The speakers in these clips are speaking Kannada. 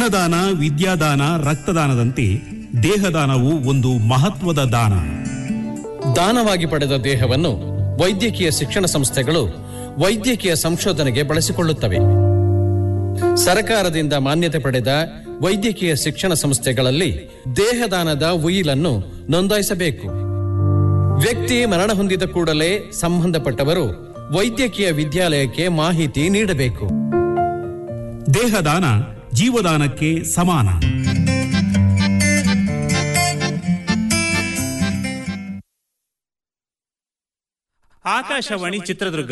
ಅನ್ನದಾನ ವಿದ್ಯಾದಾನ ರಕ್ತದಾನದಂತೆ ದೇಹದಾನವು ಒಂದು ಮಹತ್ವದ ದಾನ ದಾನವಾಗಿ ಪಡೆದ ದೇಹವನ್ನು ವೈದ್ಯಕೀಯ ಶಿಕ್ಷಣ ಸಂಸ್ಥೆಗಳು ವೈದ್ಯಕೀಯ ಸಂಶೋಧನೆಗೆ ಬಳಸಿಕೊಳ್ಳುತ್ತವೆ ಸರಕಾರದಿಂದ ಮಾನ್ಯತೆ ಪಡೆದ ವೈದ್ಯಕೀಯ ಶಿಕ್ಷಣ ಸಂಸ್ಥೆಗಳಲ್ಲಿ ದೇಹದಾನದ ಉಯಿಲನ್ನು ನೋಂದಾಯಿಸಬೇಕು ವ್ಯಕ್ತಿ ಮರಣ ಹೊಂದಿದ ಕೂಡಲೇ ಸಂಬಂಧಪಟ್ಟವರು ವೈದ್ಯಕೀಯ ವಿದ್ಯಾಲಯಕ್ಕೆ ಮಾಹಿತಿ ನೀಡಬೇಕು ದೇಹದಾನ ಜೀವದಾನಕ್ಕೆ ಸಮಾನ ಆಕಾಶವಾಣಿ ಚಿತ್ರದುರ್ಗ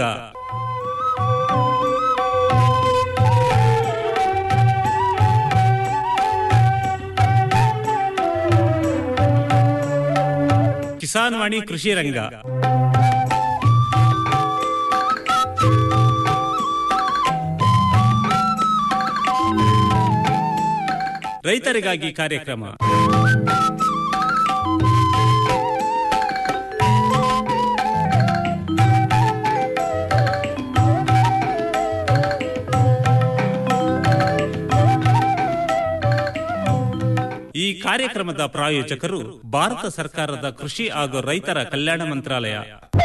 ಕಿಸಾನ್ ವಾಣಿ ಕೃಷಿ ರಂಗ ರೈತರಿಗಾಗಿ ಕಾರ್ಯಕ್ರಮ ಈ ಕಾರ್ಯಕ್ರಮದ ಪ್ರಾಯೋಜಕರು ಭಾರತ ಸರ್ಕಾರದ ಕೃಷಿ ಹಾಗೂ ರೈತರ ಕಲ್ಯಾಣ ಮಂತ್ರಾಲಯ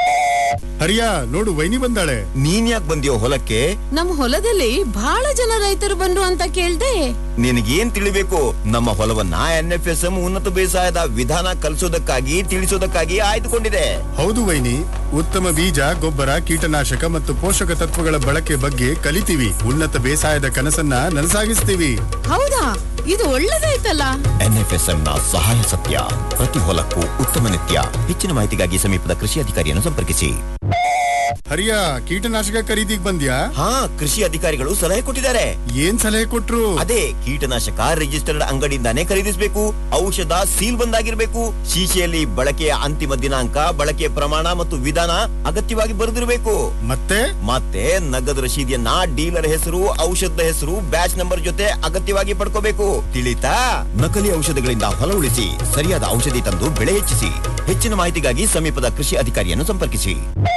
ಹರಿಯ ನೋಡು ವೈನಿ ಬಂದಾಳೆ ನೀನ್ ಯಾಕೆ ಬಂದಿಯೋ ಹೊಲಕ್ಕೆ ನಮ್ ಹೊಲದಲ್ಲಿ ಬಹಳ ಜನ ರೈತರು ಬಂದ್ರು ಅಂತ ಕೇಳ್ದೆ ನಿನಗೇನ್ ತಿಳಿಬೇಕು ನಮ್ಮ ಹೊಲವನ್ನ ಎನ್ ಎಫ್ ಎಸ್ ಎಂ ಉನ್ನತ ಬೇಸಾಯದ ವಿಧಾನ ಕಲಿಸೋದಕ್ಕಾಗಿ ತಿಳಿಸೋದಕ್ಕಾಗಿ ಆಯ್ದುಕೊಂಡಿದೆ ಹೌದು ವೈನಿ ಉತ್ತಮ ಬೀಜ ಗೊಬ್ಬರ ಕೀಟನಾಶಕ ಮತ್ತು ಪೋಷಕ ತತ್ವಗಳ ಬಳಕೆ ಬಗ್ಗೆ ಕಲಿತೀವಿ ಉನ್ನತ ಬೇಸಾಯದ ಕನಸನ್ನ ನನಸಾಗಿಸ್ತೀವಿ ಹೌದಾ ಇದು ಒಳ್ಳೇದಾಯ್ತಲ್ಲ ಎನ್ ಎಫ್ ಎಸ್ ಎಂ ನ ಸಹಾಯ ಸತ್ಯ ಪ್ರತಿ ಹೊಲಕ್ಕೂ ಉತ್ತಮ ನಿತ್ಯ ಹೆಚ್ಚಿನ ಮಾಹಿತಿಗಾಗಿ ಸಮೀಪದ ಕೃಷಿ ಅಧಿಕಾರಿಯನ್ನು ಸಂಪರ್ಕಿಸಿ ಹರಿಯ ಕೀಟನಾಶಕ ಖರೀದಿಗ್ ಬಂದ್ಯಾ ಹಾ ಕೃಷಿ ಅಧಿಕಾರಿಗಳು ಸಲಹೆ ಕೊಟ್ಟಿದ್ದಾರೆ ಏನ್ ಸಲಹೆ ಕೊಟ್ರು ಅದೇ ಕೀಟನಾಶಕ ರಿಜಿಸ್ಟರ್ಡ್ ಅಂಗಡಿಯಿಂದಾನೇ ಖರೀದಿಸಬೇಕು ಔಷಧ ಸೀಲ್ ಬಂದಾಗಿರ್ಬೇಕು ಶೀಶೆಯಲ್ಲಿ ಬಳಕೆಯ ಅಂತಿಮ ದಿನಾಂಕ ಬಳಕೆಯ ಪ್ರಮಾಣ ಮತ್ತು ವಿಧಾನ ಅಗತ್ಯವಾಗಿ ಬರೆದಿರಬೇಕು ಮತ್ತೆ ಮತ್ತೆ ನಗದು ರಶೀದಿಯನ್ನ ಡೀಲರ್ ಹೆಸರು ಔಷಧದ ಹೆಸರು ಬ್ಯಾಚ್ ನಂಬರ್ ಜೊತೆ ಅಗತ್ಯವಾಗಿ ಪಡ್ಕೋಬೇಕು ತಿಳಿತಾ ನಕಲಿ ಔಷಧಗಳಿಂದ ಹೊಲ ಉಳಿಸಿ ಸರಿಯಾದ ಔಷಧಿ ತಂದು ಬೆಳೆ ಹೆಚ್ಚಿಸಿ ಹೆಚ್ಚಿನ ಮಾಹಿತಿಗಾಗಿ ಸಮೀಪದ ಕೃಷಿ ಅಧಿಕಾರಿಯನ್ನು ಸಂಪರ್ಕಿಸಿ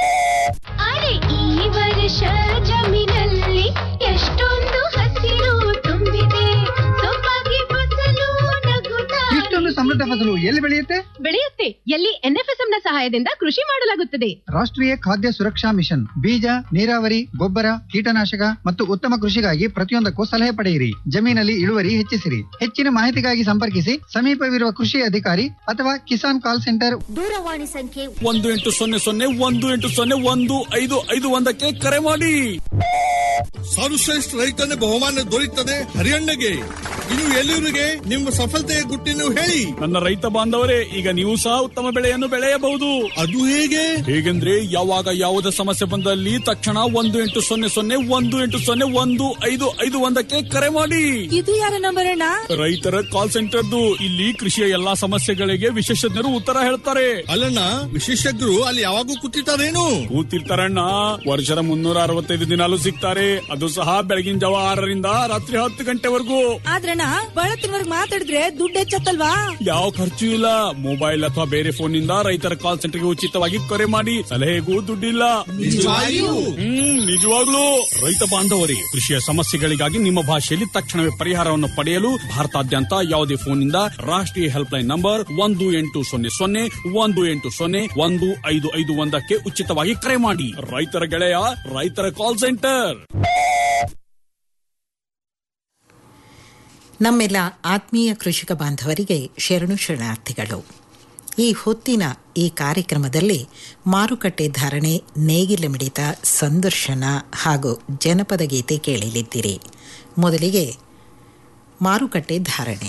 ಅರೆ ಈ ವರ್ಷ ಜಮೀನಲ್ಲಿ ಎಷ್ಟೊಂದು ಹಸಿರು ತುಂಬಿದೆ ಸೊಬಗೆ ಫಸಲು ನಗುತ್ತಾ ಇಷ್ಟೊಂದು ಸಮೃದ್ಧ ಫಸಲು ಎಲ್ಲಿ ಬೆಳೆಯುತ್ತೆ ಬೆಳೆಯುತ್ತೆ ಎಲ್ಲಿ ಎನ್ಎಫ್ಎಸ್ಎಂ ನ ಸಹಾಯದಿಂದ ಕೃಷಿ ಮಾಡಲಾಗುತ್ತದೆ ರಾಷ್ಟ್ರೀಯ ಖಾದ್ಯ ಸುರಕ್ಷಾ ಮಿಷನ್ ಬೀಜ ನೀರಾವರಿ ಗೊಬ್ಬರ ಕೀಟನಾಶಕ ಮತ್ತು ಉತ್ತಮ ಕೃಷಿಗಾಗಿ ಪ್ರತಿಯೊಂದಕ್ಕೂ ಸಲಹೆ ಪಡೆಯಿರಿ ಜಮೀನಲ್ಲಿ ಇಳುವರಿ ಹೆಚ್ಚಿಸಿರಿ ಹೆಚ್ಚಿನ ಮಾಹಿತಿಗಾಗಿ ಸಂಪರ್ಕಿಸಿ ಸಮೀಪವಿರುವ ಕೃಷಿ ಅಧಿಕಾರಿ ಅಥವಾ ಕಿಸಾನ್ ಕಾಲ್ ಸೆಂಟರ್ ದೂರವಾಣಿ ಸಂಖ್ಯೆ ಒಂದು ಎಂಟು ಸೊನ್ನೆ ಸೊನ್ನೆ ಒಂದು ಎಂಟು ಸೊನ್ನೆ ಒಂದು ಐದು ಐದು ಒಂದಕ್ಕೆ ಕರೆ ಮಾಡಿ ಸರ್ವಶ್ರೇಷ್ಠ ರೈತನ ಬಹುಮಾನ ದೊರೆಯುತ್ತದೆ ಹರಿಯಣ್ಣಗೆ ಇನ್ನು ಎಲ್ಲಿವರಿಗೆ ನಿಮ್ಮ ಸಫಲತೆಯ ಗುಟ್ಟಿನ ಹೇಳಿ ನನ್ನ ರೈತ ಬಾಂಧವರೇ ಈಗ ನೀವು ಸಹ ಉತ್ತಮ ಬೆಳೆಯನ್ನು ಬೆಳೆಯಬಹುದು ಅದು ಹೇಗೆ ಹೇಗೆಂದ್ರೆ ಯಾವಾಗ ಯಾವುದೇ ಸಮಸ್ಯೆ ಬಂದಲ್ಲಿ ತಕ್ಷಣ ಒಂದು ಎಂಟು ಸೊನ್ನೆ ಸೊನ್ನೆ ಒಂದು ಎಂಟು ಸೊನ್ನೆ ಒಂದು ಐದು ಐದು ಒಂದಕ್ಕೆ ಕರೆ ಮಾಡಿ ಇದು ಯಾರ ನಂಬರ್ ಅಣ್ಣ ರೈತರ ಕಾಲ್ ಸೆಂಟರ್ದು ಇಲ್ಲಿ ಕೃಷಿಯ ಎಲ್ಲಾ ಸಮಸ್ಯೆಗಳಿಗೆ ವಿಶೇಷಜ್ಞರು ಉತ್ತರ ಹೇಳ್ತಾರೆ ಅಲ್ಲಣ್ಣ ವಿಶೇಷಜ್ಞರು ಅಲ್ಲಿ ಯಾವಾಗೂ ಕೂತಿರ್ತಾರೇನು ಕೂತಿರ್ತಾರಣ್ಣ ವರ್ಷದ ಮುನ್ನೂರ ಅರವತ್ತೈದು ದಿನಾಲು ಸಿಗ್ತಾರೆ ಅದು ಸಹ ಬೆಳಗಿನ ಜಾವ ಆರರಿಂದ ರಾತ್ರಿ ಹತ್ತು ಗಂಟೆವರೆಗೂ ಆದ್ರಣ್ಣ ಬಳತ್ತಿನವರ್ಗ್ ಮಾತಾಡಿದ್ರೆ ದುಡ್ಡು ಹೆಚ್ಚತ್ತಲ್ವಾ ಯಾವ ಖರ್ಚು ಇಲ್ಲ ಮೊಬೈಲ್ ಅಥವಾ ಬೇರೆ ಫೋನ್ ನಿಂದ ರೈತರ ಕಾಲ್ ಸೆಂಟರ್ಗೆ ಉಚಿತವಾಗಿ ಕರೆ ಮಾಡಿ ಸಲಹೆಗೂ ದುಡ್ಡಿಲ್ಲ ನಿಜವಾಗಿಯೂ? ಹ್ಮ್ ನಿಜವಾಗ್ಲೂ ರೈತ ಬಾಂಧವರೇ ಕೃಷಿಯ ಸಮಸ್ಯೆಗಳಿಗಾಗಿ ನಿಮ್ಮ ಭಾಷೆಯಲ್ಲಿ ತಕ್ಷಣವೇ ಪರಿಹಾರವನ್ನು ಪಡೆಯಲು ಭಾರತಾದ್ಯಂತ ಯಾವುದೇ ಫೋನ್ ನಿಂದ ರಾಷ್ಟ್ರೀಯ ಹೆಲ್ಪ್ ಲೈನ್ ನಂಬರ್ ಒಂದು ಎಂಟು ಸೊನ್ನೆ ಸೊನ್ನೆ ಒಂದು ಎಂಟು ಸೊನ್ನೆ ಒಂದು ಐದು ಐದು ಒಂದಕ್ಕೆ ಉಚಿತವಾಗಿ ಕರೆ ಮಾಡಿ ರೈತರ ಗೆಳೆಯ ರೈತರ ಕಾಲ್ ಸೆಂಟರ್ ನಮ್ಮೆಲ್ಲ ಆತ್ಮೀಯ ಕೃಷಿಕ ಬಾಂಧವರಿಗೆ ಶರಣು ಶರಣಾರ್ಥಿಗಳು ಈ ಹೊತ್ತಿನ ಈ ಕಾರ್ಯಕ್ರಮದಲ್ಲಿ ಮಾರುಕಟ್ಟೆ ಧಾರಣೆ ನೇಗಿಲ ಮಿಡಿತ ಸಂದರ್ಶನ ಹಾಗೂ ಜನಪದ ಗೀತೆ ಕೇಳಲಿದ್ದೀರಿ ಮೊದಲಿಗೆ ಮಾರುಕಟ್ಟೆ ಧಾರಣೆ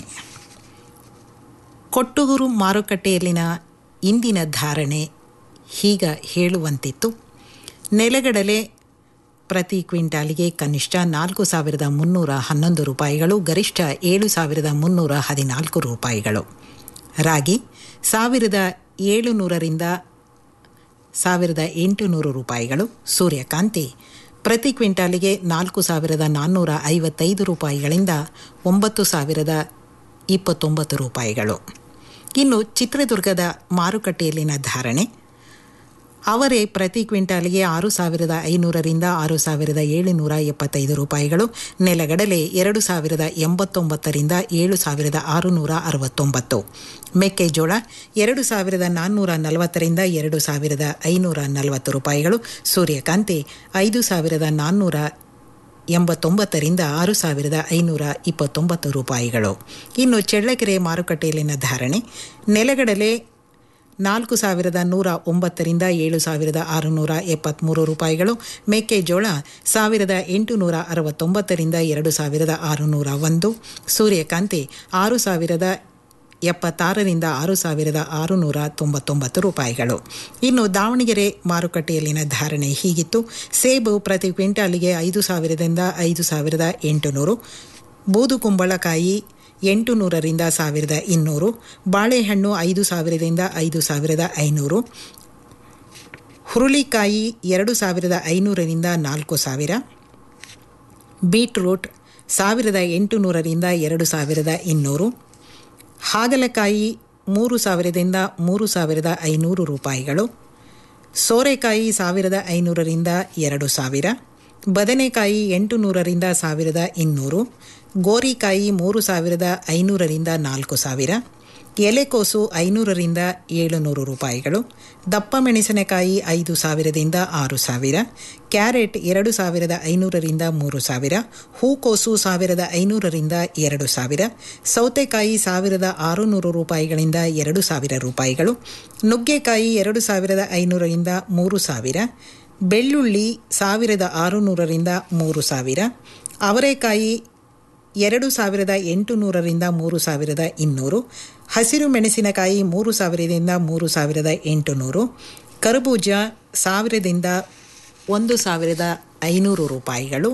ಕೊಟ್ಟೂರು ಮಾರುಕಟ್ಟೆಯಲ್ಲಿನ ಇಂದಿನ ಧಾರಣೆ ಹೀಗ ಹೇಳುವಂತಿತ್ತು ನೆಲಗಡಲೆ ಪ್ರತಿ ಕ್ವಿಂಟಾಲಿಗೆ ಕನಿಷ್ಠ ನಾಲ್ಕು ಸಾವಿರದ ಮುನ್ನೂರ ಹನ್ನೊಂದು ರೂಪಾಯಿಗಳು ಗರಿಷ್ಠ ಏಳು ಸಾವಿರದ ಮುನ್ನೂರ ಹದಿನಾಲ್ಕು ರೂಪಾಯಿಗಳು ರಾಗಿ ಸಾವಿರದ ಏಳುನೂರರಿಂದ ಸಾವಿರದ ಎಂಟುನೂರು ರೂಪಾಯಿಗಳು ಸೂರ್ಯಕಾಂತಿ ಪ್ರತಿ ಕ್ವಿಂಟಾಲಿಗೆ ನಾಲ್ಕು ಸಾವಿರದ ನಾನ್ನೂರ ಐವತ್ತೈದು ರೂಪಾಯಿಗಳಿಂದ ಒಂಬತ್ತು ಸಾವಿರದ ಇಪ್ಪತ್ತೊಂಬತ್ತು ರೂಪಾಯಿಗಳು ಇನ್ನು ಚಿತ್ರದುರ್ಗದ ಮಾರುಕಟ್ಟೆಯಲ್ಲಿನ ಧಾರಣೆ ಅವರೇ ಪ್ರತಿ ಕ್ವಿಂಟಾಲಿಗೆ ಆರು ಸಾವಿರದ ಐನೂರರಿಂದ ಆರು ಸಾವಿರದ ಏಳುನೂರ ಎಪ್ಪತ್ತೈದು ರೂಪಾಯಿಗಳು ನೆಲಗಡಲೆ ಎರಡು ಸಾವಿರದ ಎಂಬತ್ತೊಂಬತ್ತರಿಂದ ಏಳು ಸಾವಿರದ ಆರುನೂರ ಅರವತ್ತೊಂಬತ್ತು ಮೆಕ್ಕೆಜೋಳ ಎರಡು ಸಾವಿರದ ನಾನ್ನೂರ ನಲವತ್ತರಿಂದ ಎರಡು ಸಾವಿರದ ಐನೂರ ನಲವತ್ತು ರೂಪಾಯಿಗಳು ಸೂರ್ಯಕಾಂತಿ ಐದು ಸಾವಿರದ ನಾನ್ನೂರ ಎಂಬತ್ತೊಂಬತ್ತರಿಂದ ಆರು ಸಾವಿರದ ಐನೂರ ಇಪ್ಪತ್ತೊಂಬತ್ತು ರೂಪಾಯಿಗಳು ಇನ್ನು ಚಳ್ಳಕೆರೆ ಮಾರುಕಟ್ಟೆಯಲ್ಲಿನ ಧಾರಣೆ ನೆಲಗಡಲೆ ನಾಲ್ಕು ಸಾವಿರದ ನೂರ ಒಂಬತ್ತರಿಂದ ಏಳು ಸಾವಿರದ ಆರುನೂರ ಎಪ್ಪತ್ತ್ಮೂರು ರೂಪಾಯಿಗಳು ಮೆಕ್ಕೆಜೋಳ ಸಾವಿರದ ಎಂಟುನೂರ ಅರವತ್ತೊಂಬತ್ತರಿಂದ ಎರಡು ಸಾವಿರದ ಆರುನೂರ ಒಂದು ಸೂರ್ಯಕಾಂತಿ ಆರು ಸಾವಿರದ ಎಪ್ಪತ್ತಾರರಿಂದ ಆರು ಸಾವಿರದ ಆರುನೂರ ತೊಂಬತ್ತೊಂಬತ್ತು ರೂಪಾಯಿಗಳು ಇನ್ನು ದಾವಣಗೆರೆ ಮಾರುಕಟ್ಟೆಯಲ್ಲಿನ ಧಾರಣೆ ಹೀಗಿತ್ತು ಸೇಬು ಪ್ರತಿ ಕ್ವಿಂಟಾಲಿಗೆ ಐದು ಸಾವಿರದಿಂದ ಐದು ಸಾವಿರದ ಎಂಟುನೂರು ಬೂದು ಕುಂಬಳಕಾಯಿ ಎಂಟು ನೂರರಿಂದ ಸಾವಿರದ ಇನ್ನೂರು ಬಾಳೆಹಣ್ಣು ಐದು ಸಾವಿರದಿಂದ ಐದು ಸಾವಿರದ ಐನೂರು ಹುರುಳಿಕಾಯಿ ಎರಡು ಸಾವಿರದ ಐನೂರರಿಂದ ನಾಲ್ಕು ಸಾವಿರ ಬೀಟ್ರೂಟ್ ಸಾವಿರದ ಎಂಟು ನೂರರಿಂದ ಎರಡು ಸಾವಿರದ ಇನ್ನೂರು ಹಾಗಲಕಾಯಿ ಮೂರು ಸಾವಿರದಿಂದ ಮೂರು ಸಾವಿರದ ಐನೂರು ರೂಪಾಯಿಗಳು ಸೋರೆಕಾಯಿ ಸಾವಿರದ ಐನೂರರಿಂದ ಎರಡು ಸಾವಿರ ಬದನೆಕಾಯಿ ಎಂಟು ನೂರರಿಂದ ಸಾವಿರದ ಇನ್ನೂರು ಗೋರಿಕಾಯಿ ಮೂರು ಸಾವಿರದ ಐನೂರರಿಂದ ನಾಲ್ಕು ಸಾವಿರ ಎಲೆಕೋಸು ಐನೂರರಿಂದ ಏಳುನೂರು ರೂಪಾಯಿಗಳು ದಪ್ಪ ಮೆಣಸಿನಕಾಯಿ ಐದು ಸಾವಿರದಿಂದ ಆರು ಸಾವಿರ ಕ್ಯಾರೆಟ್ ಎರಡು ಸಾವಿರದ ಐನೂರರಿಂದ ಮೂರು ಸಾವಿರ ಹೂಕೋಸು ಸಾವಿರದ ಐನೂರರಿಂದ ಎರಡು ಸಾವಿರ ಸೌತೆಕಾಯಿ ಸಾವಿರದ ಆರುನೂರು ರೂಪಾಯಿಗಳಿಂದ ಎರಡು ಸಾವಿರ ರೂಪಾಯಿಗಳು ನುಗ್ಗೆಕಾಯಿ ಎರಡು ಸಾವಿರದ ಐನೂರರಿಂದ ಮೂರು ಸಾವಿರ ಬೆಳ್ಳುಳ್ಳಿ ಸಾವಿರದ ಆರುನೂರರಿಂದ ಮೂರು ಸಾವಿರ ಅವರೆಕಾಯಿ ಎರಡು ಸಾವಿರದ ಎಂಟು ನೂರರಿಂದ ಮೂರು ಸಾವಿರದ ಇನ್ನೂರು ಹಸಿರು ಮೆಣಸಿನಕಾಯಿ ಮೂರು ಸಾವಿರದಿಂದ ಮೂರು ಸಾವಿರದ ಎಂಟುನೂರು ಕರ್ಬೂಜ ಸಾವಿರದಿಂದ ಒಂದು ಸಾವಿರದ ಐನೂರು ರೂಪಾಯಿಗಳು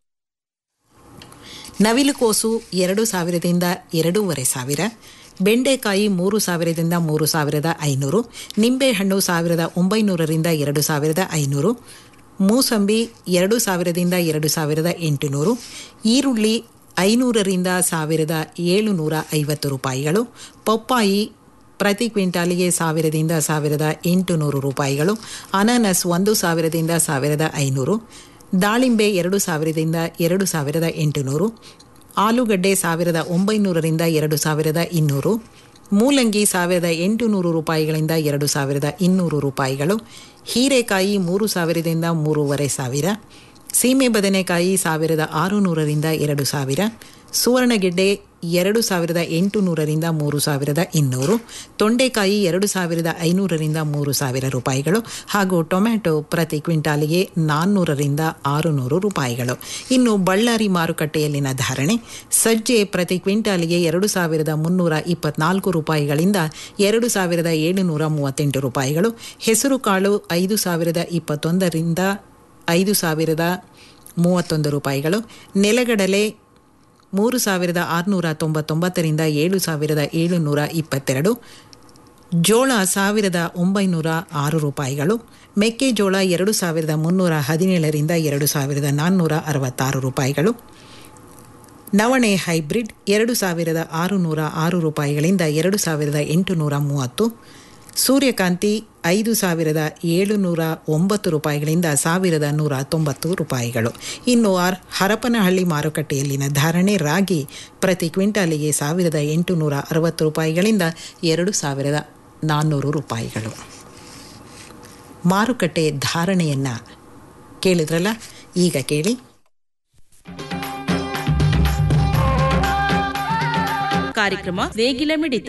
ನವಿಲುಕೋಸು ಎರಡು ಸಾವಿರದಿಂದ ಎರಡೂವರೆ ಸಾವಿರ ಬೆಂಡೆಕಾಯಿ ಮೂರು ಸಾವಿರದಿಂದ ಮೂರು ಸಾವಿರದ ಐನೂರು ನಿಂಬೆಹಣ್ಣು ಸಾವಿರದ ಒಂಬೈನೂರರಿಂದ ಎರಡು ಸಾವಿರದ ಐನೂರು ಮೂಸಂಬಿ ಎರಡು ಸಾವಿರದಿಂದ ಎರಡು ಸಾವಿರದ ಎಂಟುನೂರು ಈರುಳ್ಳಿ ಐನೂರರಿಂದ ಸಾವಿರದ ಏಳುನೂರ ಐವತ್ತು ರೂಪಾಯಿಗಳು ಪಪ್ಪಾಯಿ ಪ್ರತಿ ಕ್ವಿಂಟಾಲಿಗೆ ಸಾವಿರದಿಂದ ಸಾವಿರದ ಎಂಟುನೂರು ರೂಪಾಯಿಗಳು ಅನಾನಸ್ ಒಂದು ಸಾವಿರದಿಂದ ಸಾವಿರದ ಐನೂರು ದಾಳಿಂಬೆ ಎರಡು ಸಾವಿರದಿಂದ ಎರಡು ಸಾವಿರದ ಎಂಟುನೂರು ಆಲೂಗಡ್ಡೆ ಸಾವಿರದ ಒಂಬೈನೂರರಿಂದ ಎರಡು ಸಾವಿರದ ಇನ್ನೂರು ಮೂಲಂಗಿ ಸಾವಿರದ ಎಂಟುನೂರು ರೂಪಾಯಿಗಳಿಂದ ಎರಡು ಸಾವಿರದ ಇನ್ನೂರು ರೂಪಾಯಿಗಳು ಹೀರೆಕಾಯಿ ಮೂರು ಸಾವಿರದಿಂದ ಮೂರುವರೆ ಸಾವಿರ ಸೀಮೆ ಬದನೆಕಾಯಿ ಸಾವಿರದ ಆರುನೂರರಿಂದ ಎರಡು ಸಾವಿರ ಸುವರ್ಣಗೆಡ್ಡೆ ಎರಡು ಸಾವಿರದ ಎಂಟುನೂರರಿಂದ ಮೂರು ಸಾವಿರದ ಇನ್ನೂರು ತೊಂಡೆಕಾಯಿ ಎರಡು ಸಾವಿರದ ಐನೂರರಿಂದ ಮೂರು ಸಾವಿರ ರೂಪಾಯಿಗಳು ಹಾಗೂ ಟೊಮ್ಯಾಟೊ ಪ್ರತಿ ಕ್ವಿಂಟಾಲಿಗೆ ನಾನ್ನೂರರಿಂದ ಆರುನೂರು ರೂಪಾಯಿಗಳು ಇನ್ನು ಬಳ್ಳಾರಿ ಮಾರುಕಟ್ಟೆಯಲ್ಲಿನ ಧಾರಣೆ ಸಜ್ಜೆ ಪ್ರತಿ ಕ್ವಿಂಟಾಲಿಗೆ ಎರಡು ಸಾವಿರದ ಮುನ್ನೂರ ಇಪ್ಪತ್ನಾಲ್ಕು ರೂಪಾಯಿಗಳಿಂದ ಎರಡು ಸಾವಿರದ ಏಳುನೂರ ಮೂವತ್ತೆಂಟು ರೂಪಾಯಿಗಳು ಹೆಸರುಕಾಳು ಐದು ಸಾವಿರದ ಇಪ್ಪತ್ತೊಂದರಿಂದ ಐದು ಸಾವಿರದ ಮೂವತ್ತೊಂದು ರೂಪಾಯಿಗಳು ನೆಲಗಡಲೆ ಮೂರು ಸಾವಿರದ ಆರುನೂರ ತೊಂಬತ್ತೊಂಬತ್ತರಿಂದ ಏಳು ಸಾವಿರದ ಏಳುನೂರ ಇಪ್ಪತ್ತೆರಡು ಜೋಳ ಸಾವಿರದ ಒಂಬೈನೂರ ಆರು ರೂಪಾಯಿಗಳು ಮೆಕ್ಕೆಜೋಳ ಎರಡು ಸಾವಿರದ ಮುನ್ನೂರ ಹದಿನೇಳರಿಂದ ಎರಡು ಸಾವಿರದ ನಾನ್ನೂರ ಅರವತ್ತಾರು ರೂಪಾಯಿಗಳು ನವಣೆ ಹೈಬ್ರಿಡ್ ಎರಡು ಸಾವಿರದ ಆರುನೂರ ಆರು ರೂಪಾಯಿಗಳಿಂದ ಎರಡು ಸಾವಿರದ ಎಂಟುನೂರ ಮೂವತ್ತು ಸೂರ್ಯಕಾಂತಿ ಐದು ಸಾವಿರದ ಏಳುನೂರ ಒಂಬತ್ತು ರೂಪಾಯಿಗಳಿಂದ ಸಾವಿರದ ನೂರ ತೊಂಬತ್ತು ರೂಪಾಯಿಗಳು ಇನ್ನು ಆರ್ ಹರಪನಹಳ್ಳಿ ಮಾರುಕಟ್ಟೆಯಲ್ಲಿನ ಧಾರಣೆ ರಾಗಿ ಪ್ರತಿ ಕ್ವಿಂಟಾಲಿಗೆ ಸಾವಿರದ ಎಂಟುನೂರ ಅರವತ್ತು ರೂಪಾಯಿಗಳಿಂದ ಎರಡು ಸಾವಿರದ ನಾನ್ನೂರು ರೂಪಾಯಿಗಳು ಮಾರುಕಟ್ಟೆ ಧಾರಣೆಯನ್ನು ಕೇಳಿದ್ರಲ್ಲ ಈಗ ಕೇಳಿ ಕಾರ್ಯಕ್ರಮ ನೇಗಿಲ ಮಿಡಿತ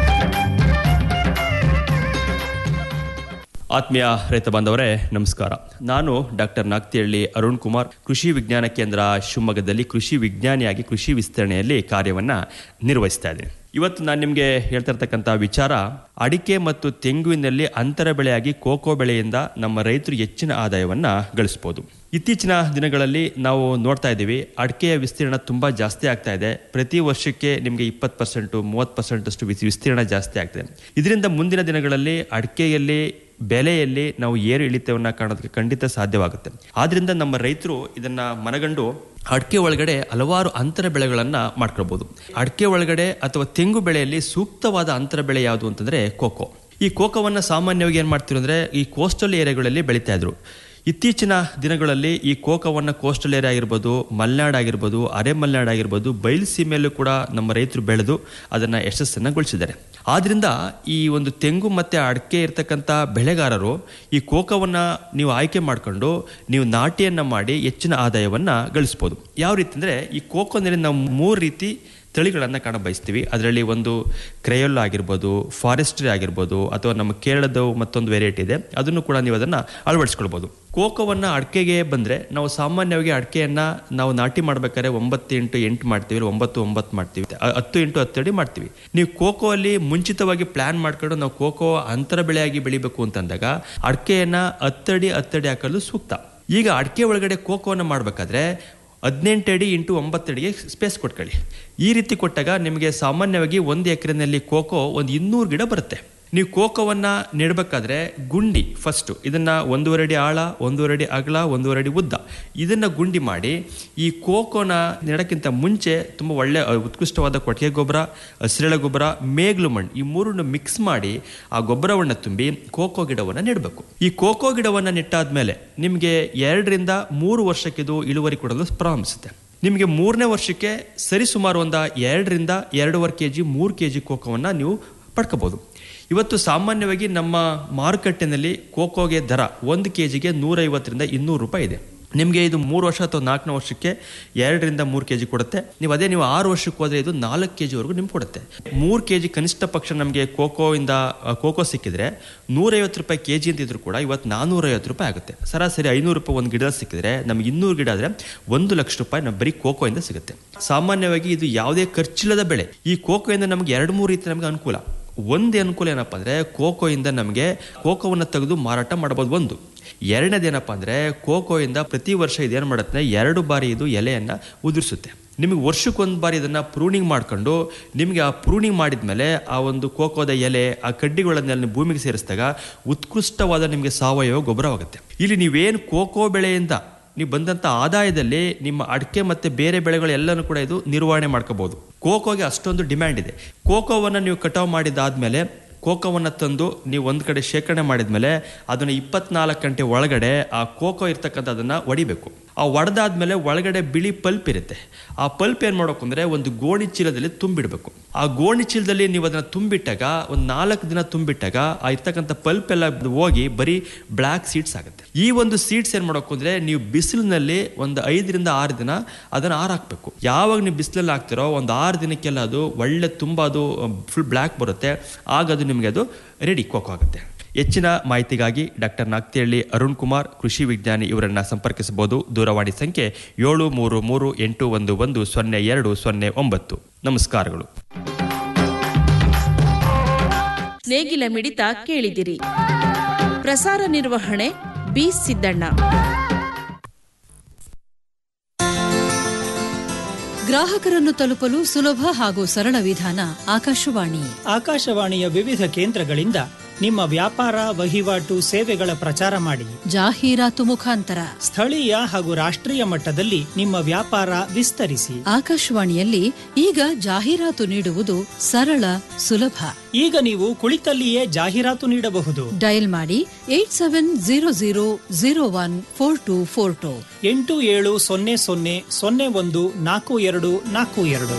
ಆತ್ಮೀಯ ರೈತ ಬಾಂಧವರೇ ನಮಸ್ಕಾರ ನಾನು ಡಾಕ್ಟರ್ ನಾಗ್ತಿಹಳ್ಳಿ ಅರುಣ್ ಕುಮಾರ್ ಕೃಷಿ ವಿಜ್ಞಾನ ಕೇಂದ್ರ ಶಿವಮೊಗ್ಗದಲ್ಲಿ ಕೃಷಿ ವಿಜ್ಞಾನಿಯಾಗಿ ಕೃಷಿ ವಿಸ್ತರಣೆಯಲ್ಲಿ ಕಾರ್ಯವನ್ನ ನಿರ್ವಹಿಸ್ತಾ ಇದ್ದೀನಿ ಇವತ್ತು ನಾನು ನಿಮಗೆ ಹೇಳ್ತಾ ಇರ್ತಕ್ಕಂಥ ವಿಚಾರ ಅಡಿಕೆ ಮತ್ತು ತೆಂಗುವಿನಲ್ಲಿ ಅಂತರ ಬೆಳೆಯಾಗಿ ಕೋಕೋ ಬೆಳೆಯಿಂದ ನಮ್ಮ ರೈತರು ಹೆಚ್ಚಿನ ಆದಾಯವನ್ನ ಗಳಿಸಬಹುದು ಇತ್ತೀಚಿನ ದಿನಗಳಲ್ಲಿ ನಾವು ನೋಡ್ತಾ ಇದ್ದೀವಿ ಅಡಿಕೆಯ ವಿಸ್ತೀರ್ಣ ತುಂಬಾ ಜಾಸ್ತಿ ಆಗ್ತಾ ಇದೆ ಪ್ರತಿ ವರ್ಷಕ್ಕೆ ನಿಮಗೆ ಇಪ್ಪತ್ತು ಪರ್ಸೆಂಟು ಮೂವತ್ತು ಪರ್ಸೆಂಟ್ ಅಷ್ಟು ವಿಸ್- ವಿಸ್ತೀರ್ಣ ಜಾಸ್ತಿ ಆಗ್ತದೆ ಇದರಿಂದ ಮುಂದಿನ ದಿನಗಳಲ್ಲಿ ಅಡಿಕೆಯಲ್ಲಿ ಬೆಲೆಯಲ್ಲಿ ನಾವು ಏರು ಇಳಿತವನ್ನ ಕಾಣೋದಕ್ಕೆ ಖಂಡಿತ ಸಾಧ್ಯವಾಗುತ್ತೆ ಆದ್ರಿಂದ ನಮ್ಮ ರೈತರು ಇದನ್ನ ಮನಗಂಡು ಅಡಿಕೆ ಒಳಗಡೆ ಹಲವಾರು ಅಂತರ ಬೆಳೆಗಳನ್ನ ಮಾಡ್ಕೊಳ್ಬಹುದು ಅಡಿಕೆ ಒಳಗಡೆ ಅಥವಾ ತೆಂಗು ಬೆಳೆಯಲ್ಲಿ ಸೂಕ್ತವಾದ ಅಂತರ ಬೆಳೆ ಯಾವುದು ಅಂತಂದ್ರೆ ಕೋಕೋ ಈ ಕೋಕೋವನ್ನು ಸಾಮಾನ್ಯವಾಗಿ ಏನು ಮಾಡ್ತಿದ್ರು ಅಂದರೆ ಈ ಕೋಸ್ಟಲ್ ಏರಿಯಾಗಳಲ್ಲಿ ಬೆಳೀತಾ ಇದ್ರು ಇತ್ತೀಚಿನ ದಿನಗಳಲ್ಲಿ ಈ ಕೋಕವನ್ನು ಕೋಸ್ಟಲ್ ಏರಿಯಾ ಆಗಿರ್ಬೋದು ಮಲೆನಾಡು ಆಗಿರ್ಬೋದು ಅರೆ ಮಲೆನಾಡು ಆಗಿರ್ಬೋದು ಬಯಲು ಸೀಮೆಯಲ್ಲೂ ಕೂಡ ನಮ್ಮ ರೈತರು ಬೆಳೆದು ಅದನ್ನು ಯಶಸ್ಸನ್ನು ಗೊಳಿಸಿದ್ದಾರೆ ಆದ್ದರಿಂದ ಈ ಒಂದು ತೆಂಗು ಮತ್ತು ಅಡಿಕೆ ಇರ್ತಕ್ಕಂಥ ಬೆಳೆಗಾರರು ಈ ಕೋಕವನ್ನು ನೀವು ಆಯ್ಕೆ ಮಾಡಿಕೊಂಡು ನೀವು ನಾಟಿಯನ್ನು ಮಾಡಿ ಹೆಚ್ಚಿನ ಆದಾಯವನ್ನು ಗಳಿಸ್ಬೋದು ಯಾವ ರೀತಿ ಅಂದರೆ ಈ ಕೋಕೋನಲ್ಲಿ ನಾವು ಮೂರು ರೀತಿ ತಳಿಗಳನ್ನು ಕಾಣ ಬಯಸ್ತೀವಿ ಅದರಲ್ಲಿ ಒಂದು ಕ್ರಯೋಲ್ ಆಗಿರ್ಬೋದು ಫಾರೆಸ್ಟ್ರಿ ಆಗಿರ್ಬೋದು ಅಥವಾ ನಮ್ಮ ಕೇರಳದ ಮತ್ತೊಂದು ವೆರೈಟಿ ಇದೆ ಅದನ್ನು ಕೂಡ ನೀವು ಅದನ್ನು ಅಳವಡಿಸ್ಕೊಳ್ಬೋದು ಕೋಕೋವನ್ನು ಅಡಿಕೆಗೆ ಬಂದರೆ ನಾವು ಸಾಮಾನ್ಯವಾಗಿ ಅಡಿಕೆಯನ್ನು ನಾವು ನಾಟಿ ಮಾಡ್ಬೇಕಾದ್ರೆ ಒಂಬತ್ತು ಇಂಟು ಎಂಟು ಮಾಡ್ತೀವಿ ಇಲ್ಲ ಒಂಬತ್ತು ಒಂಬತ್ತು ಮಾಡ್ತೀವಿ ಅ- ಹತ್ತು ಇಂಟು ಹತ್ತಡಿ ಮಾಡ್ತೀವಿ ನೀವು ಕೋಕೋ ಅಲ್ಲಿ ಮುಂಚಿತವಾಗಿ ಪ್ಲಾನ್ ಮಾಡ್ಕೊಂಡು ನಾವು ಕೋಕೋ ಅಂತರ ಬೆಳೆಯಾಗಿ ಬೆಳಿಬೇಕು ಅಂತಂದಾಗ ಅಡಿಕೆಯನ್ನು ಹತ್ತಡಿ ಹತ್ತಡಿ ಹಾಕಲು ಸೂಕ್ತ ಈಗ ಅಡಿಕೆ ಒಳಗಡೆ ಕೋಕೋವನ್ನು ಮಾಡಬೇಕಾದ್ರೆ ಹದಿನೆಂಟು ಅಡಿ ಇಂಟು ಒಂಬತ್ತು ಅಡಿಗೆ ಸ್ಪೇಸ್ ಕೊಟ್ಕೊಳ್ಳಿ ಈ ರೀತಿ ಕೊಟ್ಟಾಗ ನಿಮಗೆ ಸಾಮಾನ್ಯವಾಗಿ ಒಂದು ಎಕರೆನಲ್ಲಿ ಕೋಕೋ ಒಂದು ಇನ್ನೂರು ಗಿಡ ಬರುತ್ತೆ ನೀವು ಕೋಕೋವನ್ನು ನೆಡಬೇಕಾದ್ರೆ ಗುಂಡಿ ಫಸ್ಟು ಇದನ್ನು ಒಂದೂವರೆ ಅಡಿ ಆಳ ಒಂದೂವರೆ ಅಡಿ ಅಗಲ ಒಂದೂವರೆ ಅಡಿ ಉದ್ದ ಇದನ್ನು ಗುಂಡಿ ಮಾಡಿ ಈ ಕೋಕೋನ ನೆಡೋಕ್ಕಿಂತ ಮುಂಚೆ ತುಂಬ ಒಳ್ಳೆ ಅ, ಉತ್ಕೃಷ್ಟವಾದ ಕೊಟ್ಟಿಗೆ ಗೊಬ್ಬರ ಹಸಿರೆಳೆ ಗೊಬ್ಬರ ಮೇಗ್ಲು ಮಣ್ಣು ಈ ಮೂರನ್ನು ಮಿಕ್ಸ್ ಮಾಡಿ ಆ ಗೊಬ್ಬರವನ್ನು ತುಂಬಿ ಕೋಕೋ ಗಿಡವನ್ನು ನೆಡಬೇಕು ಈ ಕೋಕೋ ಗಿಡವನ್ನು ನೆಟ್ಟಾದ್ಮೇಲೆ ನಿಮಗೆ ಎರಡರಿಂದ ಮೂರು ವರ್ಷಕ್ಕಿದು ಇಳುವರಿ ಕೊಡಲು ಪ್ರಾರಂಭಿಸುತ್ತೆ ನಿಮಗೆ ಮೂರನೇ ವರ್ಷಕ್ಕೆ ಸರಿಸುಮಾರು ಒಂದು ಎರಡರಿಂದ ಎರಡೂವರೆ ಕೆ ಜಿ ಮೂರು ಕೆ ಜಿ ಕೋಕೋವನ್ನು ನೀವು ಪಡ್ಕೋಬೋದು ಇವತ್ತು ಸಾಮಾನ್ಯವಾಗಿ ನಮ್ಮ ಮಾರುಕಟ್ಟೆನಲ್ಲಿ ಕೋಕೋಗೆ ದರ ಒಂದು ಕೆ ಜಿಗೆ ನೂರೈವತ್ತರಿಂದ ಇನ್ನೂರು ರೂಪಾಯಿ ಇದೆ ನಿಮಗೆ ಇದು ಮೂರು ವರ್ಷ ಅಥವಾ ನಾಲ್ಕನೇ ವರ್ಷಕ್ಕೆ ಎರಡರಿಂದ ಮೂರು ಕೆ ಜಿ ಕೊಡುತ್ತೆ ನೀವು ಅದೇ ನೀವು ಆರು ವರ್ಷಕ್ಕೆ ಹೋದರೆ ಇದು ನಾಲ್ಕು ಕೆ ಜಿವರೆಗೂ ನಿಮ್ಗೆ ಕೊಡುತ್ತೆ ಮೂರು ಕೆ ಜಿ ಕನಿಷ್ಠ ಪಕ್ಷ ನಮಗೆ ಕೋಕೋಯಿಂದ ಆ, ಕೋಕೋ ಸಿಕ್ಕಿದ್ರೆ ನೂರೈವತ್ತು ರೂಪಾಯಿ ಕೆ ಜಿ ಅಂತಿದ್ರು ಕೂಡ ಇವತ್ತು ನಾನ್ನೂರೈವತ್ತು ರೂಪಾಯಿ ಆಗುತ್ತೆ ಸರಾಸರಿ ಐನೂರು ರೂಪಾಯಿ ಒಂದು ಗಿಡ ಸಿಕ್ಕಿದ್ರೆ ನಮ್ಗೆ ಇನ್ನೂರು ಗಿಡ ಆದರೆ ಒಂದು ಲಕ್ಷ ರೂಪಾಯಿ ನಮ್ಮ ಬರೀ ಕೋಕೋಯಿಂದ ಸಿಗುತ್ತೆ ಸಾಮಾನ್ಯವಾಗಿ ಇದು ಯಾವುದೇ ಖರ್ಚಿಲ್ಲದ ಬೆಳೆ ಈ ಕೋಕೋಯಿಂದ ನಮಗೆ ಎರಡು ಮೂರು ರೀತಿ ನಮಗೆ ಅನುಕೂಲ ಒಂದೇ ಅನುಕೂಲ ಏನಪ್ಪ ಅಂದರೆ ಕೋಕೋಯಿಂದ ನಮಗೆ ಕೋಕೋವನ್ನು ತೆಗೆದು ಮಾರಾಟ ಮಾಡಬಹುದು ಒಂದು ಎರಡನೇದೇನಪ್ಪ ಅಂದರೆ ಕೋಕೋಯಿಂದ ಪ್ರತಿ ವರ್ಷ ಇದೇನು ಮಾಡುತ್ತೆ ಎರಡು ಬಾರಿ ಇದು ಎಲೆಯನ್ನು ಉದುರಿಸುತ್ತೆ ನಿಮಗೆ ವರ್ಷಕ್ಕೊಂದು ಬಾರಿ ಇದನ್ನು ಪ್ರೂನಿಂಗ್ ಮಾಡ್ಕೊಂಡು ನಿಮಗೆ ಆ ಪ್ರೂನಿಂಗ್ ಮಾಡಿದ್ಮೇಲೆ ಆ ಒಂದು ಕೋಕೋದ ಎಲೆ ಆ ಕಡ್ಡಿಗಳನ್ನೆಲ್ಲ ಭೂಮಿಗೆ ಸೇರಿಸಿದಾಗ ಉತ್ಕೃಷ್ಟವಾದ ನಿಮಗೆ ಸಾವಯವ ಗೊಬ್ಬರವಾಗುತ್ತೆ ಇಲ್ಲಿ ನೀವೇನು ಕೋಕೋ ಬೆಳೆಯಿಂದ ನೀವು ಬಂದಂಥ ಆದಾಯದಲ್ಲಿ ನಿಮ್ಮ ಅಡಿಕೆ ಮತ್ತು ಬೇರೆ ಬೆಳೆಗಳೆಲ್ಲನೂ ಕೂಡ ಇದು ನಿರ್ವಹಣೆ ಮಾಡ್ಕೋಬಹುದು ಕೋಕೋಗೆ ಅಷ್ಟೊಂದು ಡಿಮ್ಯಾಂಡ್ ಇದೆ ಕೋಕೋವನ್ನು ನೀವು ಕಟಾವು ಮಾಡಿದಾದ್ಮೇಲೆ ಕೋಕೋವನ್ನು ತಂದು ನೀವು ಒಂದು ಕಡೆ ಶೇಖರಣೆ ಮಾಡಿದ್ಮೇಲೆ ಅದನ್ನು ಇಪ್ಪತ್ನಾಲ್ಕು ಗಂಟೆ ಒಳಗಡೆ ಆ ಕೋಕೋ ಇರ್ತಕ್ಕಂಥದ್ದನ್ನು ಒಡಿಬೇಕು ಆ ಒಡೆದಾದ್ಮೇಲೆ ಒಳಗಡೆ ಬಿಳಿ ಪಲ್ಪ್ ಇರುತ್ತೆ ಆ ಪಲ್ಪ್ ಏನು ಮಾಡಬೇಕು ಅಂದರೆ ಒಂದು ಗೋಣಿ ಚೀಲದಲ್ಲಿ ತುಂಬಿಡಬೇಕು ಆ ಗೋಣಿ ಚೀಲದಲ್ಲಿ ನೀವು ಅದನ್ನು ತುಂಬಿಟ್ಟಾಗ ಒಂದು ನಾಲ್ಕು ದಿನ ತುಂಬಿಟ್ಟಾಗ ಆ ಇರ್ತಕ್ಕಂಥ ಪಲ್ಪ್ ಎಲ್ಲ ಹೋಗಿ ಬರೀ ಬ್ಲ್ಯಾಕ್ ಸೀಡ್ಸ್ ಆಗುತ್ತೆ ಈ ಒಂದು ಸೀಡ್ಸ್ ಏನು ಮಾಡಬೇಕು ಅಂದರೆ ನೀವು ಬಿಸಿಲಿನಲ್ಲಿ ಒಂದು ಐದರಿಂದ ಆರು ದಿನ ಅದನ್ನು ಆರಾಕಬೇಕು ಯಾವಾಗ ನೀವು ಬಿಸಿಲಲ್ಲಿ ಹಾಕ್ತಿರೋ ಒಂದು ಆರು ದಿನಕ್ಕೆಲ್ಲ ಅದು ಒಳ್ಳೆ ತುಂಬ ಅದು ಫುಲ್ ಬ್ಲ್ಯಾಕ್ ಬರುತ್ತೆ ಆಗ ಅದು ನಿಮಗೆ ಅದು ರೆಡಿ ಕೋಕೋ ಆಗುತ್ತೆ ಹೆಚ್ಚಿನ ಮಾಹಿತಿಗಾಗಿ ಡಾಕ್ಟರ್ ನಾಗ್ತಿಹಳ್ಳಿ ಅರುಣ್ ಕುಮಾರ್ ಕೃಷಿ ವಿಜ್ಞಾನಿ ಇವರನ್ನ ಸಂಪರ್ಕಿಸಬಹುದು ದೂರವಾಣಿ ಸಂಖ್ಯೆ ಏಳು ಮೂರು ಮೂರು ಎಂಟು ಒಂದು ಒಂದು ಸೊನ್ನೆ ಎರಡು ಸೊನ್ನೆ ಒಂಬತ್ತು ನಮಸ್ಕಾರಗಳು ನೇಗಿಲ ಮಿಡಿತ ಕೇಳಿದಿರಿ ಪ್ರಸಾರ ನಿರ್ವಹಣೆ ಬಿ ಸಿದ್ದಣ್ಣ ಗ್ರಾಹಕರನ್ನು ತಲುಪಲು ಸುಲಭ ಹಾಗೂ ಸರಳ ವಿಧಾನ ಆಕಾಶವಾಣಿ ಆಕಾಶವಾಣಿಯ ವಿವಿಧ ಕೇಂದ್ರಗಳಿಂದ ನಿಮ್ಮ ವ್ಯಾಪಾರ ವಹಿವಾಟು ಸೇವೆಗಳ ಪ್ರಚಾರ ಮಾಡಿ ಜಾಹೀರಾತು ಮುಖಾಂತರ ಸ್ಥಳೀಯ ಹಾಗೂ ರಾಷ್ಟ್ರೀಯ ಮಟ್ಟದಲ್ಲಿ ನಿಮ್ಮ ವ್ಯಾಪಾರ ವಿಸ್ತರಿಸಿ ಆಕಾಶವಾಣಿಯಲ್ಲಿ ಈಗ ಜಾಹೀರಾತು ನೀಡುವುದು ಸರಳ ಸುಲಭ ಈಗ ನೀವು ಕುಳಿತಲ್ಲಿಯೇ ಜಾಹೀರಾತು ನೀಡಬಹುದು ಡಯಲ್ ಮಾಡಿ eight seven zero zero zero one four two four two ಎಂಟು ಏಳು ಸೊನ್ನೆ ಸೊನ್ನೆ ಸೊನ್ನೆ ಒಂದು ನಾಲ್ಕು ಎರಡು ನಾಲ್ಕು ಎರಡು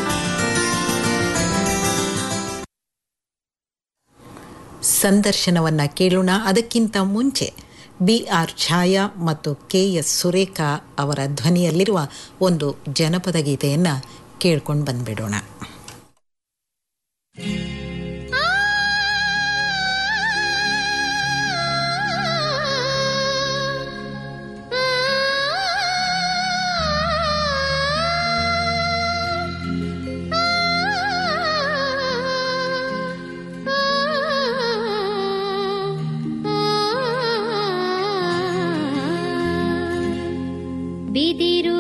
ಸಂದರ್ಶನವನ್ನ ಕೇಳೋಣ ಅದಕ್ಕಿಂತ ಮುಂಚೆ ಬಿ ಆರ್ ಛಾಯಾ ಮತ್ತು ಕೆ ಎಸ್ ಸುರೇಖಾ ಅವರ ಧ್ವನಿಯಲ್ಲಿರುವ ಒಂದು ಜನಪದ ಗೀತೆಯನ್ನು ಕೇಳ್ಕೊಂಡು ಬಂದ್ಬಿಡೋಣ ಬಿದಿರು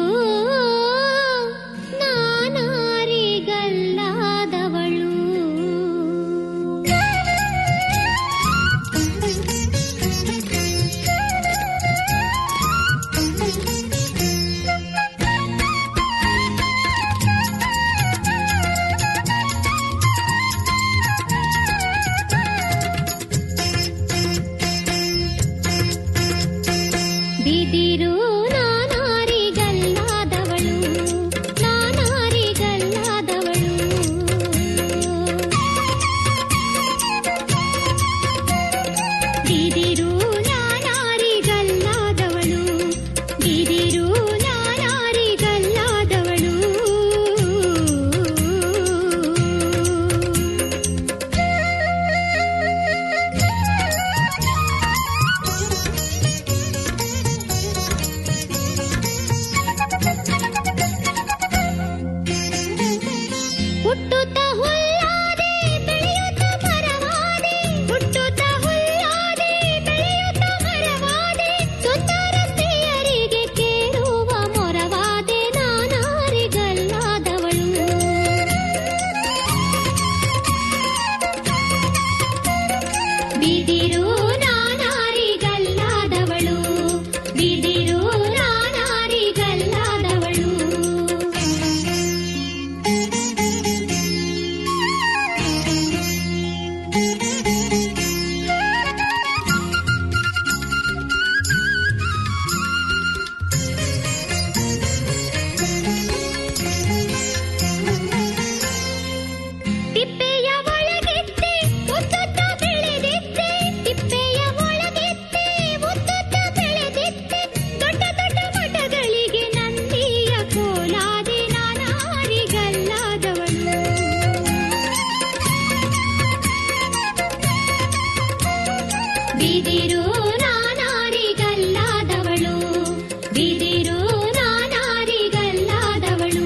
ನಾನಾರಿಗಲ್ಲಾದವಳು ಬಿದಿರು ನಾನಾರಿಗಲ್ಲಾದವಳು ಬಿದಿರು ನಾನಾರಿಗಲ್ಲಾದವಳು ಹುಟ್ಟುತ್ತ ಹುಲ್ಲಾದೆ ಬೆಳೆಯುತ್ತ ಮರವಾದೆ ಹುಟ್ಟುತ್ತ ಹುಲ್ಲಾದೆ ಬೆಳೆಯುತ್ತ ಮರವಾದೆ ಸುತ್ತ ರಸ್ತೆಯರಿಗೆ ಕೇಳುವ ಮೊರವಾದೆ ನಾನಾರಿಗಲ್ಲಾದವಳು ಬಿದಿರು ನಾನಾರಿಗಲ್ಲಾದವಳು ಬಿದಿರು ನಾನಾರಿಗಲ್ಲಾದವಳು ತಿಪ್ಪೆಯ ಒಳಗೆತ್ತೆ ಮುತ್ತುತ್ತ ಬೆಳೆದಿತ್ತೆ ತಿಪ್ಪೆಯ ಒಳಗೆತ್ತೆ ಮುತ್ತುತ್ತ ಬೆಳೆದಿತ್ತೆ ದೊಡ್ಡ ದೊಡ್ಡ ಮಠಗಳಿಗೆ ನಂದಿಯ ಕೋಲಾದೆ ನಾನಾರಿಗಲ್ಲಾದವಳು ಬಿದಿರು ನಾನಾರಿಗಲ್ಲಾದವಳು ಬಿದಿರು ನಾನಾರಿಗಲ್ಲಾದವಳು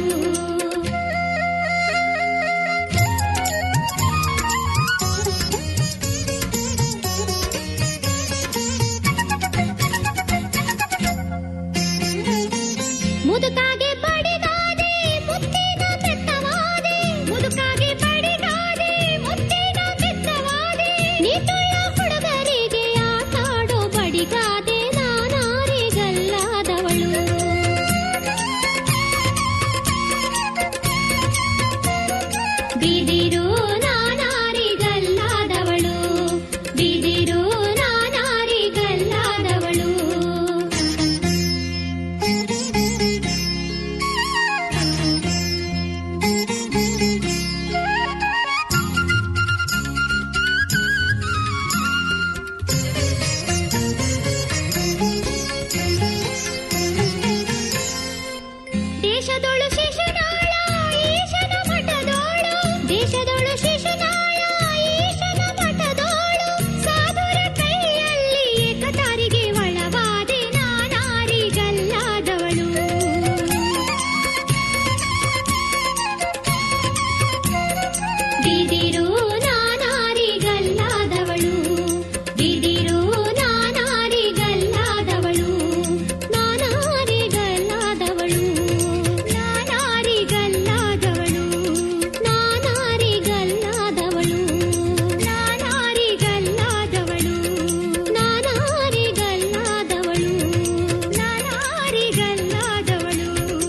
ಮುದುಕಾಗೆ ಬಡಿದಾದೆ ಮುತ್ತಿನ ಬೆತ್ತವಾದೆ ಮುದುಕಾಗೆ ಬಡಿದಾದೆ ಮುತ್ತಿನ ಬೆತ್ತವಾದೆ ನೀತುಳ್ಳ ಹುಡುಗರಿಗೆ ಆಟಾಡೋ ಬಡಿಗಾದೆ ನಾನಾರಿಗಲ್ಲಾದವಳು ಬಿದಿರು ನಾನಾರಿಗಲ್ಲಾದವಳು ಬಿದಿರು ನಾನಾರಿಗಲ್ಲಾದವಳು ದೇಶದೊಳು ಶಿಶುನಾಳ ಈಶನ ಮಠದೋಳು ದೇಶದೊಳು ಶಿಶುನಾಳ ಈಶನ ಮಠದೋಳು ಸಾಧುರ ಕೈಯಲ್ಲಿ ಏಕತಾರಿಗೆ ಒಳವಾದೆ ನಾನಾರಿಗಲ್ಲಾದವಳು ಬಿದಿರು ನಾನಾರಿಗಲ್ಲಾದವಳು ಬಿದಿರು ನಾನಾರಿಗಲ್ಲಾದವಳು ನಾನಾರಿಗಲ್ಲಾದವಳು ನಾನಾರಿಗಲ್ಲಾದವಳು ನಾನಾರಿಗಲ್ಲಾದವಳು ನಾನಾರಿಗಲ್ಲಾದವಳು ನಾನಾರಿಗಲ್ಲಾದವಳು ನಾನಾರಿಗಲ್ಲಾದವಳು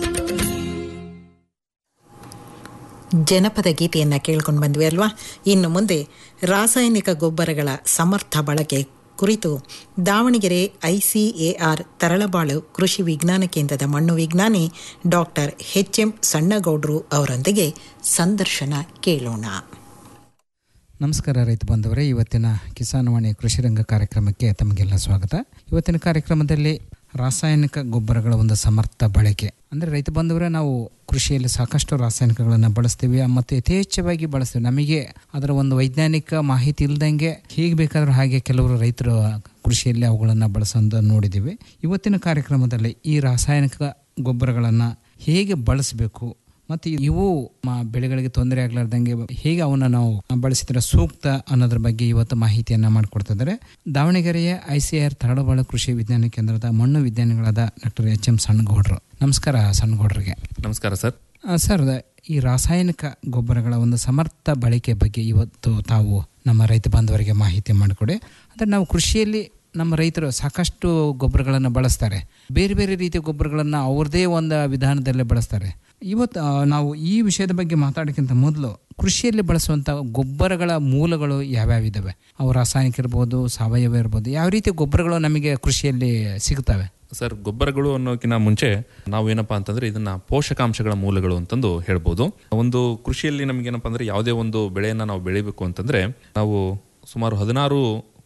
ಜನಪದ ಗೀತೆಯನ್ನು ಕೇಳ್ಕೊಂಡು ಬಂದ್ವಿ ಅಲ್ವಾ ಇನ್ನು ಮುಂದೆ ರಾಸಾಯನಿಕ ಗೊಬ್ಬರಗಳ ಸಮರ್ಥ ಬಳಕೆ ಕುರಿತು ದಾವಣಗೆರೆ ಐಸಿಎಆರ್ ತರಳಬಾಳು ಕೃಷಿ ವಿಜ್ಞಾನ ಕೇಂದ್ರದ ಮಣ್ಣು ವಿಜ್ಞಾನಿ ಡಾಕ್ಟರ್ ಎಚ್ ಎಂ ಸಣ್ಣಗೌಡ್ರು ಅವರೊಂದಿಗೆ ಸಂದರ್ಶನ ಕೇಳೋಣ ನಮಸ್ಕಾರ ರೈತ ಬಾಂಧವರೇ ಇವತ್ತಿನ ಕಿಸಾನವಾಣಿ ಕೃಷಿ ರಂಗ ಕಾರ್ಯಕ್ರಮಕ್ಕೆ ತಮಗೆಲ್ಲ ಸ್ವಾಗತ ಇವತ್ತಿನ ಕಾರ್ಯಕ್ರಮದಲ್ಲಿ ರಾಸಾಯನಿಕ ಗೊಬ್ಬರಗಳ ಒಂದು ಸಮರ್ಥ ಬಳಕೆ ಅಂದರೆ ರೈತ ಬಾಂಧವರೇ ನಾವು ಕೃಷಿಯಲ್ಲಿ ಸಾಕಷ್ಟು ರಾಸಾಯನಿಕಗಳನ್ನು ಬಳಸ್ತೀವಿ ಮತ್ತು ಯಥೇಚ್ಛವಾಗಿ ಬಳಸ್ತೀವಿ ನಮಗೆ ಅದರ ಒಂದು ವೈಜ್ಞಾನಿಕ ಮಾಹಿತಿ ಇಲ್ದಂಗೆ ಹೇಗೆ ಬೇಕಾದರೂ ಹಾಗೆ ಕೆಲವರು ರೈತರು ಕೃಷಿಯಲ್ಲಿ ಅವುಗಳನ್ನು ಬಳಸೋದು ನೋಡಿದ್ದೀವಿ ಇವತ್ತಿನ ಕಾರ್ಯಕ್ರಮದಲ್ಲಿ ಈ ರಾಸಾಯನಿಕ ಗೊಬ್ಬರಗಳನ್ನು ಹೇಗೆ ಬಳಸಬೇಕು ಮತ್ತು ಇವು ಮ- ಬೆಳೆಗಳಿಗೆ ತೊಂದರೆ ಆಗ್ಲಾರ್ದಂಗೆ ಹೇಗೆ ಅವನ್ನ ನಾವು ಬಳಸಿದ್ರೆ ಸೂಕ್ತ ಅನ್ನೋದ್ರ ಬಗ್ಗೆ ಇವತ್ತು ಮಾಹಿತಿಯನ್ನ ಮಾಡಿಕೊಡ್ತಿದ್ದಾರೆ ದಾವಣಗೆರೆಯ ಐ ಸಿ ಆರ್ ತರಳಬಾಳು ಕೃಷಿ ವಿಜ್ಞಾನ ಕೇಂದ್ರದ ಮಣ್ಣು ವಿಜ್ಞಾನಿಗಳಾದ ಡಾಕ್ಟರ್ ಎಚ್ ಎಂ ಸಣ್ಣಗೌಡ್ರು ನಮಸ್ಕಾರ ಸಣ್ಣಗೌಡ್ರಿಗೆ ನಮಸ್ಕಾರ ಸರ್ ಆ, ಸರ್ ಈ ರಾಸಾಯನಿಕ ಗೊಬ್ಬರಗಳ ಒಂದು ಸಮರ್ಥ ಬಳಕೆ ಬಗ್ಗೆ ಇವತ್ತು ತಾವು ನಮ್ಮ ರೈತ ಬಾಂಧವರಿಗೆ ಮಾಹಿತಿ ಮಾಡಿಕೊಡಿ ಅಂದರೆ ನಾವು ಕೃಷಿಯಲ್ಲಿ ನಮ್ಮ ರೈತರು ಸಾಕಷ್ಟು ಗೊಬ್ಬರಗಳನ್ನು ಬಳಸ್ತಾರೆ ಬೇರೆ ಬೇರೆ ರೀತಿಯ ಗೊಬ್ಬರಗಳನ್ನು ಅವ್ರದ್ದೇ ಒಂದು ವಿಧಾನದಲ್ಲೇ ಬಳಸ್ತಾರೆ ಇವತ್ತು ಆ, ನಾವು ಈ ವಿಷಯದ ಬಗ್ಗೆ ಮಾತಾಡೋಕ್ಕಿಂತ ಮೊದಲು ಕೃಷಿಯಲ್ಲಿ ಬಳಸುವಂಥ ಗೊಬ್ಬರಗಳ ಮೂಲಗಳು ಯಾವ್ಯಾವ ಇದ್ದಾವೆ ಅವು ರಾಸಾಯನಿಕ ಇರ್ಬೋದು ಸಾವಯವ ಇರ್ಬೋದು ಯಾವ ರೀತಿಯ ಗೊಬ್ಬರಗಳು ನಮಗೆ ಕೃಷಿಯಲ್ಲಿ ಸಿಗ್ತವೆ ಸರ್ ಗೊಬ್ಬರಗಳು ಅನ್ನೋಕ್ಕಿಂತ ಮುಂಚೆ ನಾವು ಏನಪ್ಪಾ ಅಂತಂದ್ರೆ ಇದನ್ನ ಪೋಷಕಾಂಶಗಳ ಮೂಲಗಳು ಅಂತಂದು ಹೇಳ್ಬೋದು ಒಂದು ಕೃಷಿಯಲ್ಲಿ ನಮಗೇನಪ್ಪ ಅಂದ್ರೆ ಯಾವುದೇ ಒಂದು ಬೆಳೆಯನ್ನ ನಾವು ಬೆಳಿಬೇಕು ಅಂತಂದ್ರೆ ನಾವು ಸುಮಾರು ಹದಿನಾರು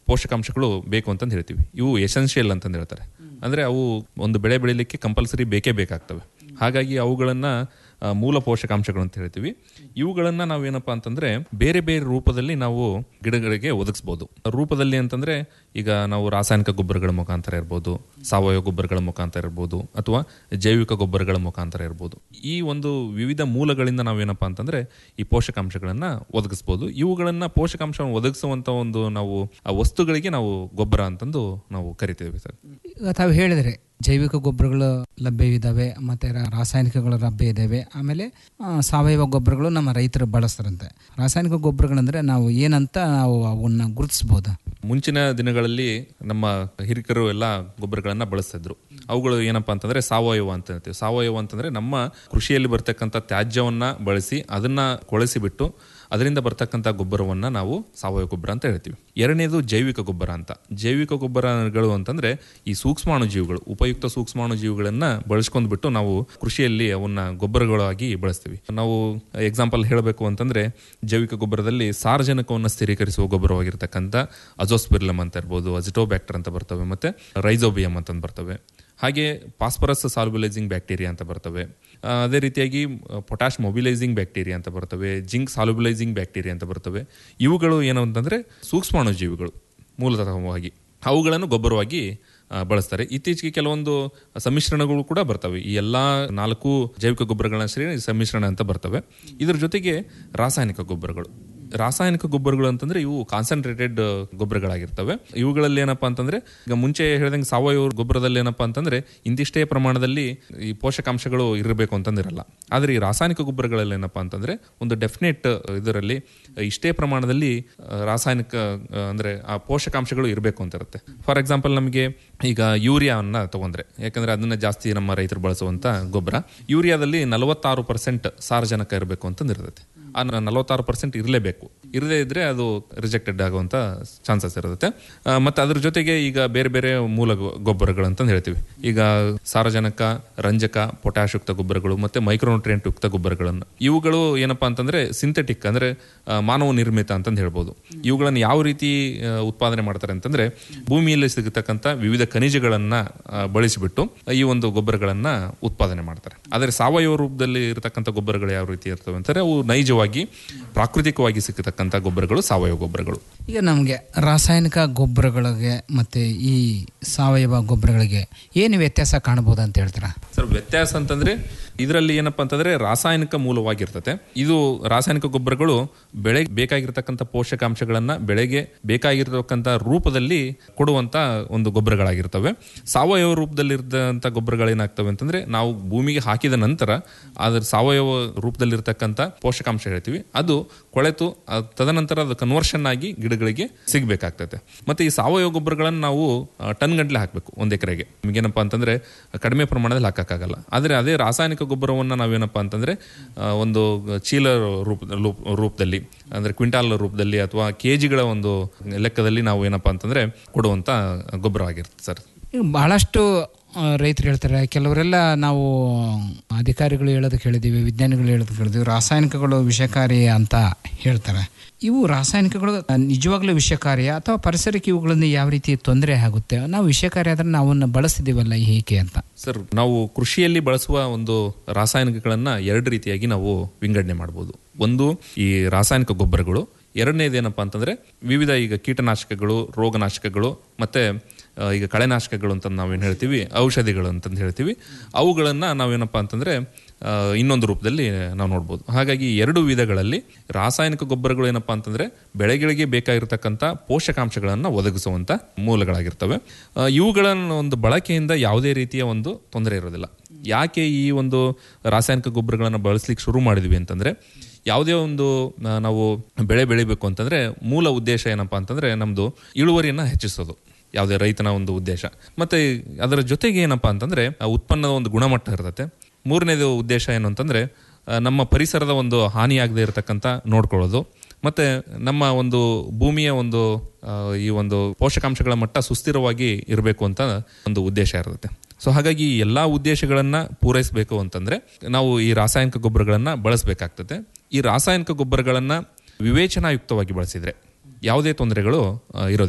ಪೋಷಕಾಂಶಗಳು ಬೇಕು ಅಂತಂದು ಹೇಳ್ತೀವಿ ಇವು ಎಸೆನ್ಷಿಯಲ್ ಅಂತಂದು ಹೇಳ್ತಾರೆ ಅಂದರೆ ಅವು ಒಂದು ಬೆಳೆ ಬೆಳಿಲಿಕ್ಕೆ ಕಂಪಲ್ಸರಿ ಬೇಕೇ ಬೇಕಾಗ್ತವೆ ಹಾಗಾಗಿ ಅವುಗಳನ್ನು ಆ, ಮೂಲ ಪೋಷಕಾಂಶಗಳು ಅಂತ ಹೇಳ್ತೀವಿ ಇವುಗಳನ್ನು ನಾವೇನಪ್ಪ ಅಂತಂದ್ರೆ ಬೇರೆ ಬೇರೆ ರೂಪದಲ್ಲಿ ನಾವು ಗಿಡಗಳಿಗೆ ಒದಗಿಸ್ಬೋದು ರೂಪದಲ್ಲಿ ಅಂತಂದ್ರೆ ಈಗ ನಾವು ರಾಸಾಯನಿಕ ಗೊಬ್ಬರಗಳ ಮುಖಾಂತರ ಇರ್ಬೋದು ಸಾವಯವ ಗೊಬ್ಬರಗಳ ಮುಖಾಂತರ ಇರ್ಬೋದು ಅಥವಾ ಜೈವಿಕ ಗೊಬ್ಬರಗಳ ಮುಖಾಂತರ ಇರ್ಬೋದು ಈ ಒಂದು ವಿವಿಧ ಮೂಲಗಳಿಂದ ನಾವೇನಪ್ಪ ಅಂತಂದ್ರೆ ಈ ಪೋಷಕಾಂಶಗಳನ್ನ ಒದಗಿಸ್ಬೋದು ಇವುಗಳನ್ನ ಪೋಷಕಾಂಶವನ್ನು ಒದಗಿಸುವಂತ ಒಂದು ನಾವು ಆ ವಸ್ತುಗಳಿಗೆ ನಾವು ಗೊಬ್ಬರ ಅಂತಂದು ನಾವು ಕರಿತೇವೆ ಸರ್ ಈಗ ತಾವು ಹೇಳಿದ್ರೆ ಜೈವಿಕ ಗೊಬ್ಬರಗಳು ಲಭ್ಯವಿದ್ದಾವೆ ಮತ್ತು ರಾಸಾಯನಿಕಗಳು ಲಭ್ಯ ಇದ್ದಾವೆ ಆಮೇಲೆ ಆ, ಸಾವಯವ ಗೊಬ್ಬರಗಳು ನಮ್ಮ ರೈತರು ಬಳಸ್ತಾರಂತೆ ರಾಸಾಯನಿಕ ಗೊಬ್ಬರಗಳಂದ್ರೆ ನಾವು ಏನಂತ ನಾವು ಅವನ್ನ ಗುರುತಿಸ್ಬೋದು ಮುಂಚಿನ ದಿನಗಳಲ್ಲಿ ನಮ್ಮ ಹಿರಿಕರು ಎಲ್ಲ ಗೊಬ್ಬರಗಳನ್ನ ಬಳಸ್ತಾ ಇದ್ರು ಅವುಗಳು ಏನಪ್ಪಾ ಅಂತಂದ್ರೆ ಸಾವಯವ ಅಂತ ಹೇಳ್ತೀವಿ ಸಾವಯವ ಅಂತಂದ್ರೆ ನಮ್ಮ ಕೃಷಿಯಲ್ಲಿ ಬರ್ತಕ್ಕಂಥ ತ್ಯಾಜ್ಯವನ್ನ ಬಳಸಿ ಅದನ್ನ ಕೊಳೆಸಿ ಬಿಟ್ಟು ಅದರಿಂದ ಬರ್ತಕ್ಕಂಥ ಗೊಬ್ಬರವನ್ನ ನಾವು ಸಾವಯವ ಗೊಬ್ಬರ ಅಂತ ಹೇಳ್ತೀವಿ ಎರಡನೇದು ಜೈವಿಕ ಗೊಬ್ಬರ ಅಂತ ಜೈವಿಕ ಗೊಬ್ಬರಗಳು ಅಂತಂದ್ರೆ ಈ ಸೂಕ್ಷ್ಮಾಣುಜೀವಿಗಳು ಉಪಯುಕ್ತ ಸೂಕ್ಷ್ಮಾಣುಜೀವಿಗಳನ್ನ ಬಳಸ್ಕೊಂಡ್ಬಿಟ್ಟು ನಾವು ಕೃಷಿಯಲ್ಲಿ ಅವನ್ನ ಗೊಬ್ಬರಗಳಾಗಿ ಬಳಸ್ತೀವಿ ನಾವು ಎಕ್ಸಾಂಪಲ್ ಹೇಳಬೇಕು ಅಂತಂದ್ರೆ ಜೈವಿಕ ಗೊಬ್ಬರದಲ್ಲಿ ಸಾರಜನಕವನ್ನು ಸ್ಥಿರೀಕರಿಸುವ ಗೊಬ್ಬರವಾಗಿರ್ತಕ್ಕಂಥ ಅಜೋಸ್ಪಿರ್ಲಮ್ ಅಂತ ಇರ್ಬೋದು ಅಜಿಟೋಬ್ಯಾಕ್ಟರ್ ಅಂತ ಬರ್ತವೆ ಮತ್ತೆ ರೈಸೋಬಿಯಂ ಅಂತ ಬರ್ತವೆ ಹಾಗೆ ಪಾಸ್ಪರಸ್ ಸಾಲ್ಬುಲೈಸಿಂಗ್ ಬ್ಯಾಕ್ಟೀರಿಯಾ ಅಂತ ಬರ್ತವೆ ಆ, ಅದೇ ರೀತಿಯಾಗಿ ಪೊಟ್ಯಾಶ್ ಮೊಬಿಲೈಸಿಂಗ್ ಬ್ಯಾಕ್ಟೀರಿಯಾ ಅಂತ ಬರ್ತವೆ ಜಿಂಕ್ ಸಾಲ್ಬುಲೈಸಿಂಗ್ ಬ್ಯಾಕ್ಟೀರಿಯಾ ಅಂತ ಬರ್ತವೆ ಇವುಗಳು ಏನು ಅಂತಂದ್ರೆ ಸೂಕ್ಷ್ಮಾಣುಜೀವಿಗಳು ಮೂಲತಃವಾಗಿ ಅವುಗಳನ್ನು ಗೊಬ್ಬರವಾಗಿ ಆ, ಬಳಸ್ತಾರೆ ಇತ್ತೀಚೆಗೆ ಕೆಲವೊಂದು ಸಮ್ಮಿಶ್ರಣಗಳು ಕೂಡ ಬರ್ತವೆ ಈ ಎಲ್ಲಾ ನಾಲ್ಕು ಜೈವಿಕ ಗೊಬ್ಬರಗಳನ್ನ ಸೇರಿ ಸಮ್ಮಿಶ್ರಣ ಅಂತ ಬರ್ತವೆ ಇದ್ರ ಜೊತೆಗೆ ರಾಸಾಯನಿಕ ಗೊಬ್ಬರಗಳು ರಾಸಾಯನಿಕ ಗೊಬ್ಬರಗಳು ಅಂತಂದ್ರೆ ಇವು ಕಾನ್ಸಂಟ್ರೇಟೆಡ್ ಗೊಬ್ಬರಗಳಾಗಿರ್ತವೆ ಇವುಗಳಲ್ಲಿ ಏನಪ್ಪಾ ಅಂತಂದ್ರೆ ಈಗ ಮುಂಚೆ ಹೇಳಿದಂಗೆ ಸಾವಯವ ಗೊಬ್ಬರದಲ್ಲಿ ಏನಪ್ಪಾ ಅಂತಂದ್ರೆ ಇಂತಿಷ್ಟೇ ಪ್ರಮಾಣದಲ್ಲಿ ಈ ಪೋಷಕಾಂಶಗಳು ಇರಬೇಕು ಅಂತಂದಿರಲ್ಲ ಆದ್ರೆ ಈ ರಾಸಾಯನಿಕ ಗೊಬ್ಬರಗಳಲ್ಲಿ ಏನಪ್ಪಾ ಅಂತಂದ್ರೆ ಒಂದು ಡೆಫಿನೆಟ್ ಇದರಲ್ಲಿ ಇಷ್ಟೇ ಪ್ರಮಾಣದಲ್ಲಿ ಆ, ರಾಸಾಯನಿಕ ಆ, ಅಂದ್ರೆ ಆ ಪೋಷಕಾಂಶಗಳು ಇರಬೇಕು ಅಂತ ಇರುತ್ತೆ ಫಾರ್ ಎಕ್ಸಾಂಪಲ್ ನಮಗೆ ಈಗ ಯೂರಿಯಾವನ್ನ ತಗೊಂಡ್ರೆ ಯಾಕಂದ್ರೆ ಅದನ್ನ ಜಾಸ್ತಿ ನಮ್ಮ ರೈತರು ಬಳಸುವಂತ ಗೊಬ್ಬರ ಯೂರಿಯಾದಲ್ಲಿ ನಲವತ್ತಾರು ಪರ್ಸೆಂಟ್ ಸಾರಜನಕ ಇರಬೇಕು ಅಂತಂದಿರ್ತೈತೆ ಆ ನಲವತ್ತಾರು ಪರ್ಸೆಂಟ್ ಇರಲೇಬೇಕು ಇರದೇ ಇದ್ರೆ ಅದು ರಿಜೆಕ್ಟೆಡ್ ಆಗುವಂತ ಚಾನ್ಸಸ್ ಇರುತ್ತೆ ಆ, ಮತ್ತೆ ಅದ್ರ ಜೊತೆಗೆ ಈಗ ಬೇರೆ ಬೇರೆ ಮೂಲ ಗೊ- ಗೊಬ್ಬರಗಳು ಅಂತ ಹೇಳ್ತೀವಿ ಈಗ ಸಾರಜನಕ ರಂಜಕ ಪೊಟ್ಯಾಶ್ ಯುಕ್ತ ಗೊಬ್ಬರಗಳು ಮತ್ತೆ ಮೈಕ್ರೋನ್ಯೂಟ್ರಿಯೆಂಟ್ ಯುಕ್ತ ಗೊಬ್ಬರಗಳನ್ನು ಇವುಗಳು ಏನಪ್ಪಾ ಅಂತಂದ್ರೆ ಸಿಂಥೆಟಿಕ್ ಅಂದ್ರೆ ಆ, ಮಾನವ ನಿರ್ಮಿತ ಅಂತಂದು ಹೇಳ್ಬೋದು ಇವುಗಳನ್ನು ಯಾವ ರೀತಿ ಆ, ಉತ್ಪಾದನೆ ಮಾಡ್ತಾರೆ ಅಂತಂದ್ರೆ ಭೂಮಿಯಲ್ಲಿ ಸಿಗತಕ್ಕಂಥ ವಿವಿಧ ಖನಿಜಗಳನ್ನ ಆ, ಬಳಸಿಬಿಟ್ಟು ಈ ಒಂದು ಗೊಬ್ಬರಗಳನ್ನ ಉತ್ಪಾದನೆ ಮಾಡ್ತಾರೆ ಆದರೆ ಸಾವಯವ ರೂಪದಲ್ಲಿ ಇರತಕ್ಕಂಥ ಗೊಬ್ಬರಗಳು ಯಾವ ರೀತಿ ಇರ್ತವೆ ಅಂತಾರೆ ಅವು ನೈಜವಾಗಿ ಪ್ರಾಕೃತಿಕವಾಗಿ ಸಿಕ್ಕತಕ್ಕಂಥ ಗೊಬ್ಬರಗಳು ಸಾವಯವ ಗೊಬ್ಬರಗಳು ಈಗ ನಮಗೆ ರಾಸಾಯನಿಕ ಗೊಬ್ಬರಗಳಿಗೆ ಮತ್ತು ಈ ಸಾವಯವ ಗೊಬ್ಬರಗಳಿಗೆ ಏನು ವ್ಯತ್ಯಾಸ ಕಾಣಬಹುದು ಅಂತ ಹೇಳ್ತೀರಾ ಸರ್ ವ್ಯತ್ಯಾಸ ಅಂತಂದ್ರೆ ಇದರಲ್ಲಿ ಏನಪ್ಪಾ ಅಂತಂದ್ರೆ ರಾಸಾಯನಿಕ ಮೂಲವಾಗಿರ್ತದೆ ಇದು ರಾಸಾಯನಿಕ ಗೊಬ್ಬರಗಳು ಬೆಳೆಗೆ ಬೇಕಾಗಿರ್ತಕ್ಕಂಥ ಪೋಷಕಾಂಶಗಳನ್ನ ಬೆಳೆಗೆ ಬೇಕಾಗಿರ್ತಕ್ಕಂಥ ರೂಪದಲ್ಲಿ ಕೊಡುವಂತ ಒಂದು ಗೊಬ್ಬರಗಳಾಗಿರ್ತವೆ ಸಾವಯವ ರೂಪದಲ್ಲಿ ಇರ್ತಂಥ ಗೊಬ್ಬರಗಳೇನಾಗ್ತವೆ ಅಂತಂದ್ರೆ ನಾವು ಭೂಮಿಗೆ ಹಾಕಿದ ನಂತರ ಅದ್ರ ಸಾವಯವ ರೂಪದಲ್ಲಿರ್ತಕ್ಕಂಥ ಪೋಷಕಾಂಶ ಹೇಳ್ತೀವಿ ಅದು ಕೊಳೆತು ಅದ್ ತದನಂತರ ಅದು ಕನ್ವರ್ಷನ್ ಆಗಿ ಗಿಡಗಳಿಗೆ ಸಿಗ್ಬೇಕಾಗ್ತದೆ ಮತ್ತೆ ಈ ಸಾವಯವ ಗೊಬ್ಬರಗಳನ್ನು ನಾವು ಆ, ಟನ್ ಗಂಟ್ಲೆ ಹಾಕಬೇಕು ಒಂದ್ ಎಕರೆಗೆ ನಿಮಗೇನಪ್ಪ ಅಂತಂದ್ರೆ ಕಡಿಮೆ ಪ್ರಮಾಣದಲ್ಲಿ ಹಾಕಕ್ಕಾಗಲ್ಲ ಆದರೆ ಅದೇ ರಾಸಾಯನಿಕ ಗೊಬ್ಬರವನ್ನು ನಾವೇನಪ್ಪ ಅಂತಂದ್ರೆ ಆ, ಒಂದು ಚೀಲ ರೂಪ ರೂಪ್- ರೂಪದಲ್ಲಿ ಅಂದ್ರೆ ಕ್ವಿಂಟಾಲ್ ರೂಪದಲ್ಲಿ ಅಥವಾ ಕೆಜಿಗಳ ಒಂದು ಲೆಕ್ಕದಲ್ಲಿ ನಾವು ಏನಪ್ಪಾ ಅಂತಂದ್ರೆ ಕೊಡುವಂತ ಗೊಬ್ಬರವಾಗಿರುತ್ತೆ ಸರ್ ಈಗ ಬಹಳಷ್ಟು ಆ, ರೈತರು ಹೇಳ್ತಾರೆ ಕೆಲವರೆಲ್ಲ ನಾವು ಅಧಿಕಾರಿಗಳು ಹೇಳೋದು ಕೇಳಿದ್ದೀವಿ ವಿಜ್ಞಾನಿಗಳು ಹೇಳೋದು ಕೇಳಿದ್ದೀವಿ ರಾಸಾಯನಿಕಗಳು ವಿಷಕಾರಿ ಅಂತ ಹೇಳ್ತಾರೆ ಇವು ರಾಸಾಯನಿಕಗಳು ನಿಜವಾಗ್ಲೂ ವಿಷಕಾರಿಯ ಅಥವಾ ಪರಿಸರಕ್ಕೆ ಇವುಗಳಿಂದ ಯಾವ ರೀತಿ ತೊಂದರೆ ಆಗುತ್ತೆ ನಾವು ವಿಷಕಾರಿ ಆದ್ರೆ ನಾವು ಅವನ್ನ ಬಳಸ್ತಿದ್ದೀವಲ್ಲ ಹೇಗೆ ಅಂತ ಸರ್ ನಾವು ಕೃಷಿಯಲ್ಲಿ ಬಳಸುವ ಒಂದು ರಾಸಾಯನಿಕಗಳನ್ನ ಎರಡು ರೀತಿಯಾಗಿ ನಾವು ವಿಂಗಡಣೆ ಮಾಡ್ಬೋದು ಒಂದು ಈ ರಾಸಾಯನಿಕ ಗೊಬ್ಬರಗಳು ಎರಡನೇದೇನಪ್ಪ ಅಂತಂದ್ರೆ ವಿವಿಧ ಈಗ ಕೀಟನಾಶಕಗಳು ರೋಗನಾಶಕಗಳು ಮತ್ತೆ ಆ, ಈಗ ಕಳೆನಾಶಕಗಳು ಅಂತ ನಾವೇನು ಹೇಳ್ತೀವಿ ಔಷಧಿಗಳು ಅಂತಂದು ಹೇಳ್ತೀವಿ ಅವುಗಳನ್ನ ನಾವೇನಪ್ಪ ಅಂತಂದ್ರೆ ಆ, ಇನ್ನೊಂದು ರೂಪದಲ್ಲಿ ನಾವು ನೋಡ್ಬೋದು ಹಾಗಾಗಿ ಈ ಎರಡು ವಿಧಗಳಲ್ಲಿ ರಾಸಾಯನಿಕ ಗೊಬ್ಬರಗಳು ಏನಪ್ಪಾ ಅಂತಂದ್ರೆ ಬೆಳೆಗಳಿಗೆ ಬೇಕಾಗಿರ್ತಕ್ಕಂಥ ಪೋಷಕಾಂಶಗಳನ್ನು ಒದಗಿಸುವಂತ ಮೂಲಗಳಾಗಿರ್ತವೆ ಆ, ಇವುಗಳನ್ನು ಒಂದು ಬಳಕೆಯಿಂದ ಯಾವುದೇ ರೀತಿಯ ಒಂದು ತೊಂದರೆ ಇರೋದಿಲ್ಲ ಯಾಕೆ ಈ ಒಂದು ರಾಸಾಯನಿಕ ಗೊಬ್ಬರಗಳನ್ನು ಬಳಸ್ಲಿಕ್ಕೆ ಶುರು ಮಾಡಿದ್ವಿ ಅಂತಂದ್ರೆ ಯಾವುದೇ ಒಂದು ಆ, ನಾವು ಬೆಳೆ ಬೆಳಿಬೇಕು ಅಂತಂದ್ರೆ ಮೂಲ ಉದ್ದೇಶ ಏನಪ್ಪಾ ಅಂತಂದ್ರೆ ನಮ್ದು ಇಳುವರಿಯನ್ನ ಹೆಚ್ಚಿಸೋದು ಯಾವುದೇ ರೈತನ ಒಂದು ಉದ್ದೇಶ ಮತ್ತೆ ಅದರ ಜೊತೆಗೆ ಏನಪ್ಪಾ ಅಂತಂದ್ರೆ ಆ ಉತ್ಪನ್ನದ ಒಂದು ಗುಣಮಟ್ಟ ಇರ್ತದೆ ಮೂರನೇದು ಉದ್ದೇಶ ಏನು ಅಂತಂದ್ರೆ ಆ, ನಮ್ಮ ಪರಿಸರದ ಒಂದು ಹಾನಿಯಾಗದೇ ಇರತಕ್ಕಂತ ನೋಡ್ಕೊಳ್ಳೋದು ಮತ್ತೆ ನಮ್ಮ ಒಂದು ಭೂಮಿಯ ಒಂದು ಆ, ಈ ಒಂದು ಪೋಷಕಾಂಶಗಳ ಮಟ್ಟ ಸುಸ್ಥಿರವಾಗಿ ಇರಬೇಕು ಅಂತ ಒಂದು ಉದ್ದೇಶ ಇರುತ್ತೆ ಸೊ ಹಾಗಾಗಿ ಈ ಎಲ್ಲಾ ಉದ್ದೇಶಗಳನ್ನ ಪೂರೈಸಬೇಕು ಅಂತಂದ್ರೆ ನಾವು ಈ ರಾಸಾಯನಿಕ ಗೊಬ್ಬರಗಳನ್ನ ಬಳಸಬೇಕಾಗ್ತದೆ ಈ ರಾಸಾಯನಿಕ ಗೊಬ್ಬರಗಳನ್ನ ವಿವೇಚನಾಯುಕ್ತವಾಗಿ ಬಳಸಿದ್ರೆ ಯಾವುದೇ ತೊಂದರೆಗಳು ಆ, ಇರೋದಿಲ್ಲ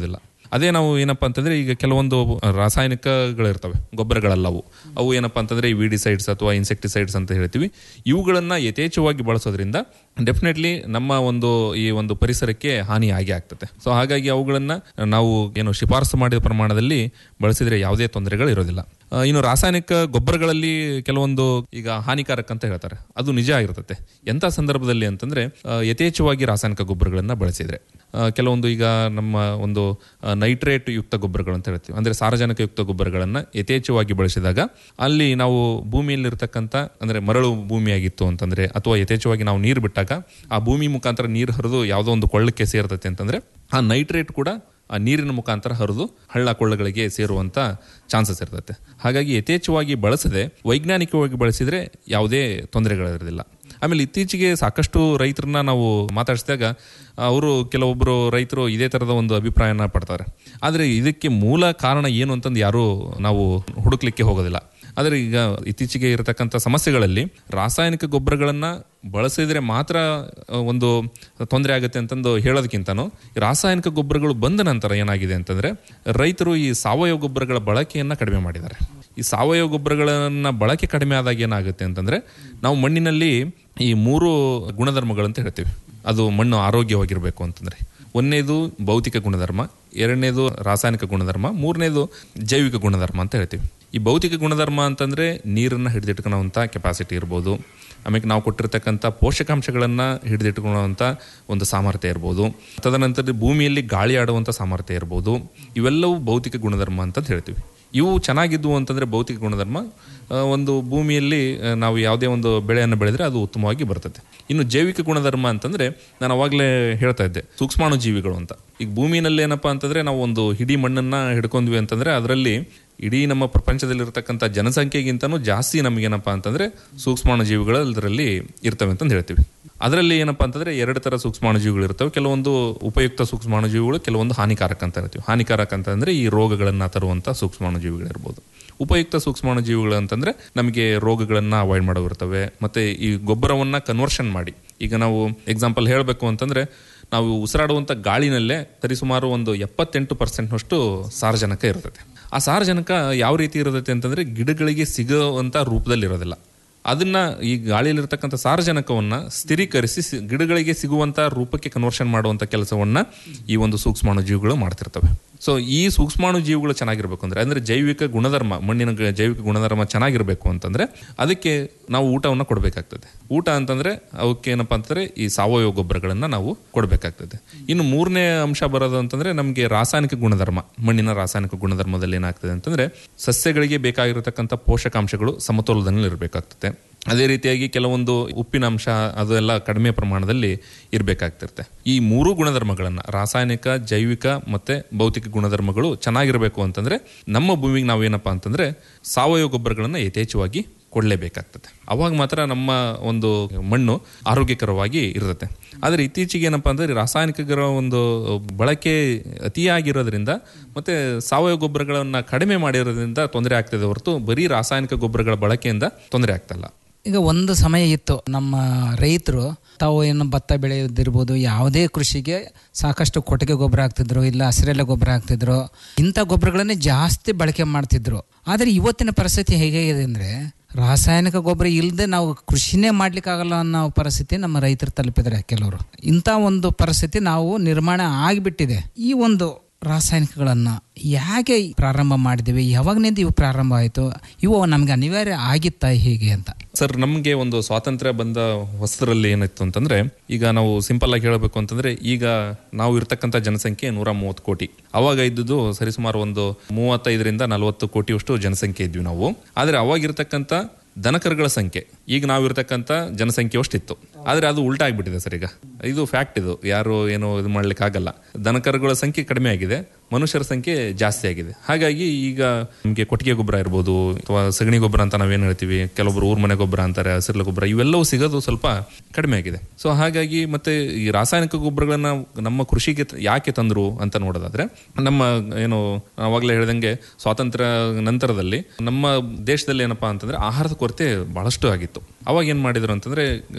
ಅದೇ ನಾವು ಏನಪ್ಪಾ ಅಂತಂದ್ರೆ ಈಗ ಕೆಲವೊಂದು ರಾಸಾಯನಿಕಗಳಿರ್ತವೆ ಗೊಬ್ಬರಗಳಲ್ಲವು ಅವು ಏನಪ್ಪಾ ಅಂತಂದ್ರೆ ಈ ವಿಡಿಸೈಡ್ಸ್ ಅಥವಾ ಇನ್ಸೆಕ್ಟಿಸೈಡ್ಸ್ ಅಂತ ಹೇಳ್ತೀವಿ ಇವುಗಳನ್ನ ಯಥೇಚ್ಛವಾಗಿ ಬಳಸೋದ್ರಿಂದ ಡೆಫಿನೆಟ್ಲಿ ನಮ್ಮ ಒಂದು ಈ ಒಂದು ಪರಿಸರಕ್ಕೆ ಹಾನಿ ಆಗಿ ಆಗ್ತದೆ ಸೊ ಹಾಗಾಗಿ ಅವುಗಳನ್ನ ನಾವು ಏನು ಶಿಫಾರಸು ಮಾಡಿದ ಪ್ರಮಾಣದಲ್ಲಿ ಬಳಸಿದ್ರೆ ಯಾವುದೇ ತೊಂದರೆಗಳು ಇರೋದಿಲ್ಲ ಆ, ಇನ್ನು ರಾಸಾಯನಿಕ ಗೊಬ್ಬರಗಳಲ್ಲಿ ಕೆಲವೊಂದು ಈಗ ಹಾನಿಕಾರಕ ಅಂತ ಹೇಳ್ತಾರೆ ಅದು ನಿಜ ಆಗಿರ್ತದೆ ಎಂಥ ಸಂದರ್ಭದಲ್ಲಿ ಅಂತಂದ್ರೆ ಆ, ಯಥೇಚ್ಛವಾಗಿ ರಾಸಾಯನಿಕ ಗೊಬ್ಬರಗಳನ್ನ ಬಳಸಿದ್ರೆ ಆ, ಕೆಲವೊಂದು ಈಗ ನಮ್ಮ ಒಂದು ನೈಟ್ರೇಟ್ ಯುಕ್ತ ಗೊಬ್ಬರಗಳು ಅಂತ ಹೇಳ್ತೀವಿ ಅಂದ್ರೆ ಸಾರಜನಕ ಯುಕ್ತ ಗೊಬ್ಬರಗಳನ್ನ ಯಥೇಚ್ಛವಾಗಿ ಬಳಸಿದಾಗ ಅಲ್ಲಿ ನಾವು ಭೂಮಿಯಲ್ಲಿರ್ತಕ್ಕಂಥ ಅಂದ್ರೆ ಮರಳು ಭೂಮಿಯಾಗಿತ್ತು ಅಂತಂದ್ರೆ ಅಥವಾ ಯಥೇಚ್ಛವಾಗಿ ನಾವು ನೀರು ಬಿಟ್ಟಾಗ ಆ ಭೂಮಿ ಮುಖಾಂತರ ನೀರು ಹರಿದು ಯಾವುದೋ ಒಂದು ಕೊಳ್ಳಕ್ಕೆ ಸೇರ್ತೈತೆ ಅಂತಂದ್ರೆ ಆ ನೈಟ್ರೇಟ್ ಕೂಡ ಆ ನೀರಿನ ಮುಖಾಂತರ ಹರಿದು ಹಳ್ಳ ಕೊಳ್ಳಗಳಿಗೆ ಸೇರುವಂತ ಚಾನ್ಸಸ್ ಇರ್ತದೆ ಹಾಗಾಗಿ ಯಥೇಚ್ಛವಾಗಿ ಬಳಸದೆ ವೈಜ್ಞಾನಿಕವಾಗಿ ಬಳಸಿದ್ರೆ ಯಾವುದೇ ತೊಂದರೆಗಳಿರೋದಿಲ್ಲ ಆಮೇಲೆ ಇತ್ತೀಚೆಗೆ ಸಾಕಷ್ಟು ರೈತರನ್ನ ನಾವು ಮಾತಾಡಿಸಿದಾಗ ಅವರು ಕೆಲವೊಬ್ಬರು ರೈತರು ಇದೇ ಥರದ ಒಂದು ಅಭಿಪ್ರಾಯನ ಪಡ್ತಾರೆ ಆದರೆ ಇದಕ್ಕೆ ಮೂಲ ಕಾರಣ ಏನು ಅಂತಂದು ಯಾರೂ ನಾವು ಹುಡುಕ್ಲಿಕ್ಕೆ ಹೋಗೋದಿಲ್ಲ ಆದರೆ ಈಗ ಇತ್ತೀಚೆಗೆ ಇರತಕ್ಕಂಥ ಸಮಸ್ಯೆಗಳಲ್ಲಿ ರಾಸಾಯನಿಕ ಗೊಬ್ಬರಗಳನ್ನ ಬಳಸಿದ್ರೆ ಮಾತ್ರ ಆ, ಒಂದು ತೊಂದರೆ ಆಗುತ್ತೆ ಅಂತಂದು ಹೇಳೋದಕ್ಕಿಂತನೂ ರಾಸಾಯನಿಕ ಗೊಬ್ಬರಗಳು ಬಂದ ನಂತರ ಏನಾಗಿದೆ ಅಂತಂದ್ರೆ ರೈತರು ಈ ಸಾವಯವ ಗೊಬ್ಬರಗಳ ಬಳಕೆಯನ್ನ ಕಡಿಮೆ ಮಾಡಿದ್ದಾರೆ ಈ ಸಾವಯವ ಗೊಬ್ಬರಗಳನ್ನ ಬಳಕೆ ಕಡಿಮೆ ಆದಾಗ ಏನಾಗುತ್ತೆ ಅಂತಂದ್ರೆ ನಾವು ಮಣ್ಣಿನಲ್ಲಿ ಈ ಮೂರು ಗುಣಧರ್ಮಗಳಂತ ಹೇಳ್ತೀವಿ ಅದು ಮಣ್ಣು ಆರೋಗ್ಯವಾಗಿರಬೇಕು ಅಂತಂದ್ರೆ ಒಂದನೇದು ಭೌತಿಕ ಗುಣಧರ್ಮ ಎರಡನೇದು ರಾಸಾಯನಿಕ ಗುಣಧರ್ಮ ಮೂರನೇದು ಜೈವಿಕ ಗುಣಧರ್ಮ ಅಂತ ಹೇಳ್ತೀವಿ ಈ ಭೌತಿಕ ಗುಣಧರ್ಮ ಅಂತಂದ್ರೆ ನೀರನ್ನ ಹಿಡಿದಿಟ್ಕೊಳ್ಳುವಂಥ ಕೆಪಾಸಿಟಿ ಇರ್ಬೋದು ಆಮೇಲೆ ನಾವು ಕೊಟ್ಟಿರ್ತಕ್ಕಂಥ ಪೋಷಕಾಂಶಗಳನ್ನು ಹಿಡಿದಿಟ್ಕೊಳ್ಳುವಂಥ ಒಂದು ಸಾಮರ್ಥ್ಯ ಇರ್ಬೋದು ತದನಂತರ ಭೂಮಿಯಲ್ಲಿ ಗಾಳಿ ಆಡುವಂಥ ಸಾಮರ್ಥ್ಯ ಇರ್ಬೋದು ಇವೆಲ್ಲವೂ ಭೌತಿಕ ಗುಣಧರ್ಮ ಅಂತ ಹೇಳ್ತೀವಿ ಇವು ಚೆನ್ನಾಗಿದ್ವು ಅಂತಂದ್ರೆ ಭೌತಿಕ ಗುಣಧರ್ಮ ಆ, ಒಂದು ಭೂಮಿಯಲ್ಲಿ ಆ, ನಾವು ಯಾವುದೇ ಒಂದು ಬೆಳೆಯನ್ನು ಬೆಳೆದ್ರೆ ಅದು ಉತ್ತಮವಾಗಿ ಬರ್ತದೆ ಇನ್ನು ಜೈವಿಕ ಗುಣಧರ್ಮ ಅಂತಂದ್ರೆ ನಾನು ಅವಾಗಲೇ ಹೇಳ್ತಾ ಇದ್ದೆ ಸೂಕ್ಷ್ಮಾಣು ಜೀವಿಗಳು ಅಂತ ಈಗ ಭೂಮಿನಲ್ಲಿ ಏನಪ್ಪಾ ಅಂತಂದ್ರೆ ನಾವು ಒಂದು ಹಿಡಿ ಮಣ್ಣನ್ನ ಹಿಡ್ಕೊಂಡ್ವಿ ಅಂತಂದ್ರೆ ಅದರಲ್ಲಿ ಇಡೀ ನಮ್ಮ ಪ್ರಪಂಚದಲ್ಲಿರ್ತಕ್ಕಂಥ ಜನಸಂಖ್ಯೆಗಿಂತನೂ ಜಾಸ್ತಿ ನಮಗೇನಪ್ಪಾ ಅಂತಂದ್ರೆ ಸೂಕ್ಷ್ಮಾಣು ಜೀವಿಗಳು ಅದರಲ್ಲಿ ಇರ್ತವೆ ಅಂತಂದು ಹೇಳ್ತೀವಿ ಅದರಲ್ಲಿ ಏನಪ್ಪಾ ಅಂತಂದ್ರೆ ಎರಡು ತರ ಸೂಕ್ಷ್ಮಾಣುಜೀವಿಗಳು ಇರ್ತವೆ ಕೆಲವೊಂದು ಉಪಯುಕ್ತ ಸೂಕ್ಷ್ಮಾಣುಜೀವಿಗಳು ಕೆಲವೊಂದು ಹಾನಿಕಾರಕ ಅಂತ ಹೇಳ್ತೀವಿ ಹಾನಿಕಾರಕ ಅಂತಂದ್ರೆ ಈ ರೋಗಗಳನ್ನ ತರುವಂತ ಸೂಕ್ಷ್ಮಾಣುಜೀವಿಗಳು ಇರ್ಬೋದು ಉಪಯುಕ್ತ ಸೂಕ್ಷ್ಮಾಣುಜೀವಿಗಳು ಅಂತಂದ್ರೆ ನಮಗೆ ರೋಗಗಳನ್ನ ಅವಾಯ್ಡ್ ಮಾಡೋವಿರ್ತವೆ ಮತ್ತೆ ಈ ಗೊಬ್ಬರವನ್ನ ಕನ್ವರ್ಷನ್ ಮಾಡಿ ಈಗ ನಾವು ಎಕ್ಸಾಂಪಲ್ ಹೇಳಬೇಕು ಅಂತಂದ್ರೆ ನಾವು ಉಸಿರಾಡುವಂಥ ಗಾಳಿನಲ್ಲೇ ಸರಿಸುಮಾರು ಒಂದು ಎಪ್ಪತ್ತೆಂಟು ಪರ್ಸೆಂಟ್ನಷ್ಟು ಸಾರಜನಕ ಇರ್ತದೆ ಆ ಸಾರಜನಕ ಯಾವ ರೀತಿ ಇರ್ತೈತೆ ಅಂತಂದ್ರೆ ಗಿಡಗಳಿಗೆ ಸಿಗುವಂಥ ರೂಪದಲ್ಲಿ ಇರೋದಿಲ್ಲ ಅದನ್ನ ಈ ಗಾಳಿಯಲ್ಲಿರ್ತಕ್ಕಂಥ ಸಾರಜನಕವನ್ನ ಸ್ಥಿರೀಕರಿಸಿ ಸಿ- ಗಿಡಗಳಿಗೆ ಸಿಗುವಂತ ರೂಪಕ್ಕೆ ಕನ್ವರ್ಷನ್ ಮಾಡುವಂತ ಕೆಲಸವನ್ನ ಈ ಒಂದು ಸೂಕ್ಷ್ಮಾಣು ಜೀವಿಗಳು ಮಾಡ್ತಿರ್ತವೆ ಸೊ ಈ ಸೂಕ್ಷ್ಮಾಣು ಜೀವಿಗಳು ಚೆನ್ನಾಗಿರ್ಬೇಕು ಅಂದ್ರೆ ಅಂದ್ರೆ ಜೈವಿಕ ಗುಣಧರ್ಮ ಮಣ್ಣಿನ ಗ- ಜೈವಿಕ ಗುಣಧರ್ಮ ಚೆನ್ನಾಗಿರ್ಬೇಕು ಅಂತಂದ್ರೆ ಅದಕ್ಕೆ ನಾವು ಊಟವನ್ನ ಕೊಡಬೇಕಾಗ್ತದೆ ಊಟ ಅಂತಂದ್ರೆ ಅವಕ್ಕೆ ಏನಪ್ಪಾ ಅಂತಂದ್ರೆ ಈ ಸಾವಯವ ಗೊಬ್ಬರಗಳನ್ನ ನಾವು ಕೊಡಬೇಕಾಗ್ತದೆ ಇನ್ನು ಮೂರನೇ ಅಂಶ ಬರೋದು ಅಂತಂದ್ರೆ ನಮಗೆ ರಾಸಾಯನಿಕ ಗುಣಧರ್ಮ ಮಣ್ಣಿನ ರಾಸಾಯನಿಕ ಗುಣಧರ್ಮದಲ್ಲಿ ಏನಾಗ್ತದೆ ಅಂತಂದ್ರೆ ಸಸ್ಯಗಳಿಗೆ ಬೇಕಾಗಿರತಕ್ಕಂಥ ಪೋಷಕಾಂಶಗಳು ಸಮತೋಲನದಲ್ಲಿ ಇರಬೇಕಾಗ್ತದೆ ಅದೇ ರೀತಿಯಾಗಿ ಕೆಲವೊಂದು ಉಪ್ಪಿನ ಅಂಶ ಅದೆಲ್ಲ ಕಡಿಮೆ ಪ್ರಮಾಣದಲ್ಲಿ ಇರಬೇಕಾಗ್ತಿರುತ್ತೆ ಈ ಮೂರು ಗುಣಧರ್ಮಗಳನ್ನ ರಾಸಾಯನಿಕ ಜೈವಿಕ ಮತ್ತೆ ಭೌತಿಕ ಗುಣಧರ್ಮಗಳು ಚೆನ್ನಾಗಿರಬೇಕು ಅಂತಂದ್ರೆ ನಮ್ಮ ಭೂಮಿಗೆ ನಾವೇನಪ್ಪಾ ಅಂತಂದ್ರೆ ಸಾವಯವ ಗೊಬ್ಬರಗಳನ್ನ ಯಥೇಚ್ಛವಾಗಿ ಕೊಡಲೇಬೇಕಾಗ್ತದೆ ಅವಾಗ ಮಾತ್ರ ನಮ್ಮ ಒಂದು ಮಣ್ಣು ಆರೋಗ್ಯಕರವಾಗಿ ಇರುತ್ತೆ ಆದರೆ ಇತ್ತೀಚೆಗೆ ಏನಪ್ಪಾ ಅಂದ್ರೆ ರಾಸಾಯನಿಕಗಳ ಒಂದು ಬಳಕೆ ಅತಿಯಾಗಿರೋದ್ರಿಂದ ಮತ್ತೆ ಸಾವಯವ ಗೊಬ್ಬರಗಳನ್ನ ಕಡಿಮೆ ಮಾಡಿರೋದ್ರಿಂದ ತೊಂದರೆ ಆಗ್ತದೆ ಹೊರತು ಬರೀ ರಾಸಾಯನಿಕ ಗೊಬ್ಬರಗಳ ಬಳಕೆಯಿಂದ ತೊಂದರೆ ಆಗ್ತಲ್ಲ ಈಗ ಒಂದು ಸಮಯ ಇತ್ತು ನಮ್ಮ ರೈತರು ತಾವು ಏನು ಭತ್ತ ಬೆಳೆಯೋದಿರ್ಬೋದು ಯಾವುದೇ ಕೃಷಿಗೆ ಸಾಕಷ್ಟು ಕೊಟ್ಟಿಗೆ ಗೊಬ್ಬರ ಹಾಕ್ತಿದ್ರು ಇಲ್ಲ ಹಸಿರೆಲೆ ಗೊಬ್ಬರ ಹಾಕ್ತಿದ್ರು ಇಂಥ ಗೊಬ್ಬರಗಳನ್ನೇ ಜಾಸ್ತಿ ಬಳಕೆ ಮಾಡ್ತಿದ್ರು ಆದರೆ ಇವತ್ತಿನ ಪರಿಸ್ಥಿತಿ ಹೇಗಿದೆ ಅಂದರೆ ರಾಸಾಯನಿಕ ಗೊಬ್ಬರ ಇಲ್ಲದೆ ನಾವು ಕೃಷಿನೇ ಮಾಡ್ಲಿಕ್ಕಾಗಲ್ಲ ಅನ್ನೋ ಪರಿಸ್ಥಿತಿ ನಮ್ಮ ರೈತರು ತಲುಪಿದ್ದಾರೆ ಕೆಲವರು ಇಂಥ ಒಂದು ಪರಿಸ್ಥಿತಿ ನಾವು ನಿರ್ಮಾಣ ಆಗಿಬಿಟ್ಟಿದೆ ಈ ಒಂದು ರಾಸಾಯನಿಕಗಳನ್ನು ಯಾಕೆ ಪ್ರಾರಂಭ ಮಾಡಿದ್ದೀವಿ ಯಾವಾಗನಿಂದ ಇವು ಪ್ರಾರಂಭ ಆಯಿತು ಇವು ನಮಗೆ ಅನಿವಾರ್ಯ ಆಗಿತ್ತಾ ಹೇಗೆ ಅಂತ ಸರ್ ನಮಗೆ ಒಂದು ಸ್ವಾತಂತ್ರ್ಯ ಬಂದ ಹೊಸದರಲ್ಲಿ ಏನಿತ್ತು ಅಂತಂದ್ರೆ ಈಗ ನಾವು ಸಿಂಪಲ್ ಆಗಿ ಹೇಳಬೇಕು ಅಂತಂದ್ರೆ ಈಗ ನಾವು ಇರ್ತಕ್ಕಂಥ ಜನಸಂಖ್ಯೆ ನೂರ ಮೂವತ್ತು ಕೋಟಿ ಅವಾಗ ಇದ್ದುದು ಸರಿಸುಮಾರು ಒಂದು ಮೂವತ್ತೈದರಿಂದ ನಲವತ್ತು ಕೋಟಿಯಷ್ಟು ಜನಸಂಖ್ಯೆ ಇದ್ವಿ ನಾವು ಆದ್ರೆ ಅವಾಗ ಇರ್ತಕ್ಕಂಥ ದನಕರುಗಳ ಸಂಖ್ಯೆ ಈಗ ನಾವಿರ್ತಕ್ಕಂಥ ಜನಸಂಖ್ಯೆ ಅಷ್ಟಿತ್ತು ಆದ್ರೆ ಅದು ಉಲ್ಟಾ ಆಗ್ಬಿಟ್ಟಿದೆ ಸರ್ ಈಗ ಇದು ಫ್ಯಾಕ್ಟ್ ಇದು ಯಾರು ಏನು ಇದು ಮಾಡ್ಲಿಕ್ಕೆ ಆಗಲ್ಲ ದನಕರುಗಳ ಸಂಖ್ಯೆ ಕಡಿಮೆ ಆಗಿದೆ ಮನುಷ್ಯರ ಸಂಖ್ಯೆ ಜಾಸ್ತಿ ಆಗಿದೆ ಹಾಗಾಗಿ ಈಗ ನಮಗೆ ಕೊಟ್ಟಿಗೆ ಗೊಬ್ಬರ ಇರ್ಬೋದು ಅಥವಾ ಸಗಣಿ ಗೊಬ್ಬರ ಅಂತ ನಾವೇನು ಹೇಳ್ತೀವಿ ಕೆಲವೊಬ್ರು ಊರ್ ಮನೆ ಗೊಬ್ಬರ ಅಂತಾರೆ ಹಸಿರು ಗೊಬ್ಬರ ಇವೆಲ್ಲವೂ ಸಿಗೋದು ಸ್ವಲ್ಪ ಕಡಿಮೆ ಆಗಿದೆ ಸೊ ಹಾಗಾಗಿ ಮತ್ತೆ ಈ ರಾಸಾಯನಿಕ ಗೊಬ್ಬರಗಳನ್ನ ನಮ್ಮ ಕೃಷಿಗೆ ತ- ಯಾಕೆ ತಂದ್ರು ಅಂತ ನೋಡೋದಾದ್ರೆ ನಮ್ಮ ಏನು ಅವಾಗಲೇ ಹೇಳ್ದಂಗೆ ಸ್ವಾತಂತ್ರ್ಯ ನಂತರದಲ್ಲಿ ನಮ್ಮ ದೇಶದಲ್ಲಿ ಏನಪ್ಪಾ ಅಂತಂದ್ರೆ ಆಹಾರದ ಕೊರತೆ ಬಹಳಷ್ಟು ಆಗಿತ್ತು ಅವಾಗ ಏನ್ ಮಾಡಿದ್ರು ಅಂತಂದ್ರೆ ನಾವು ಬೇರೆ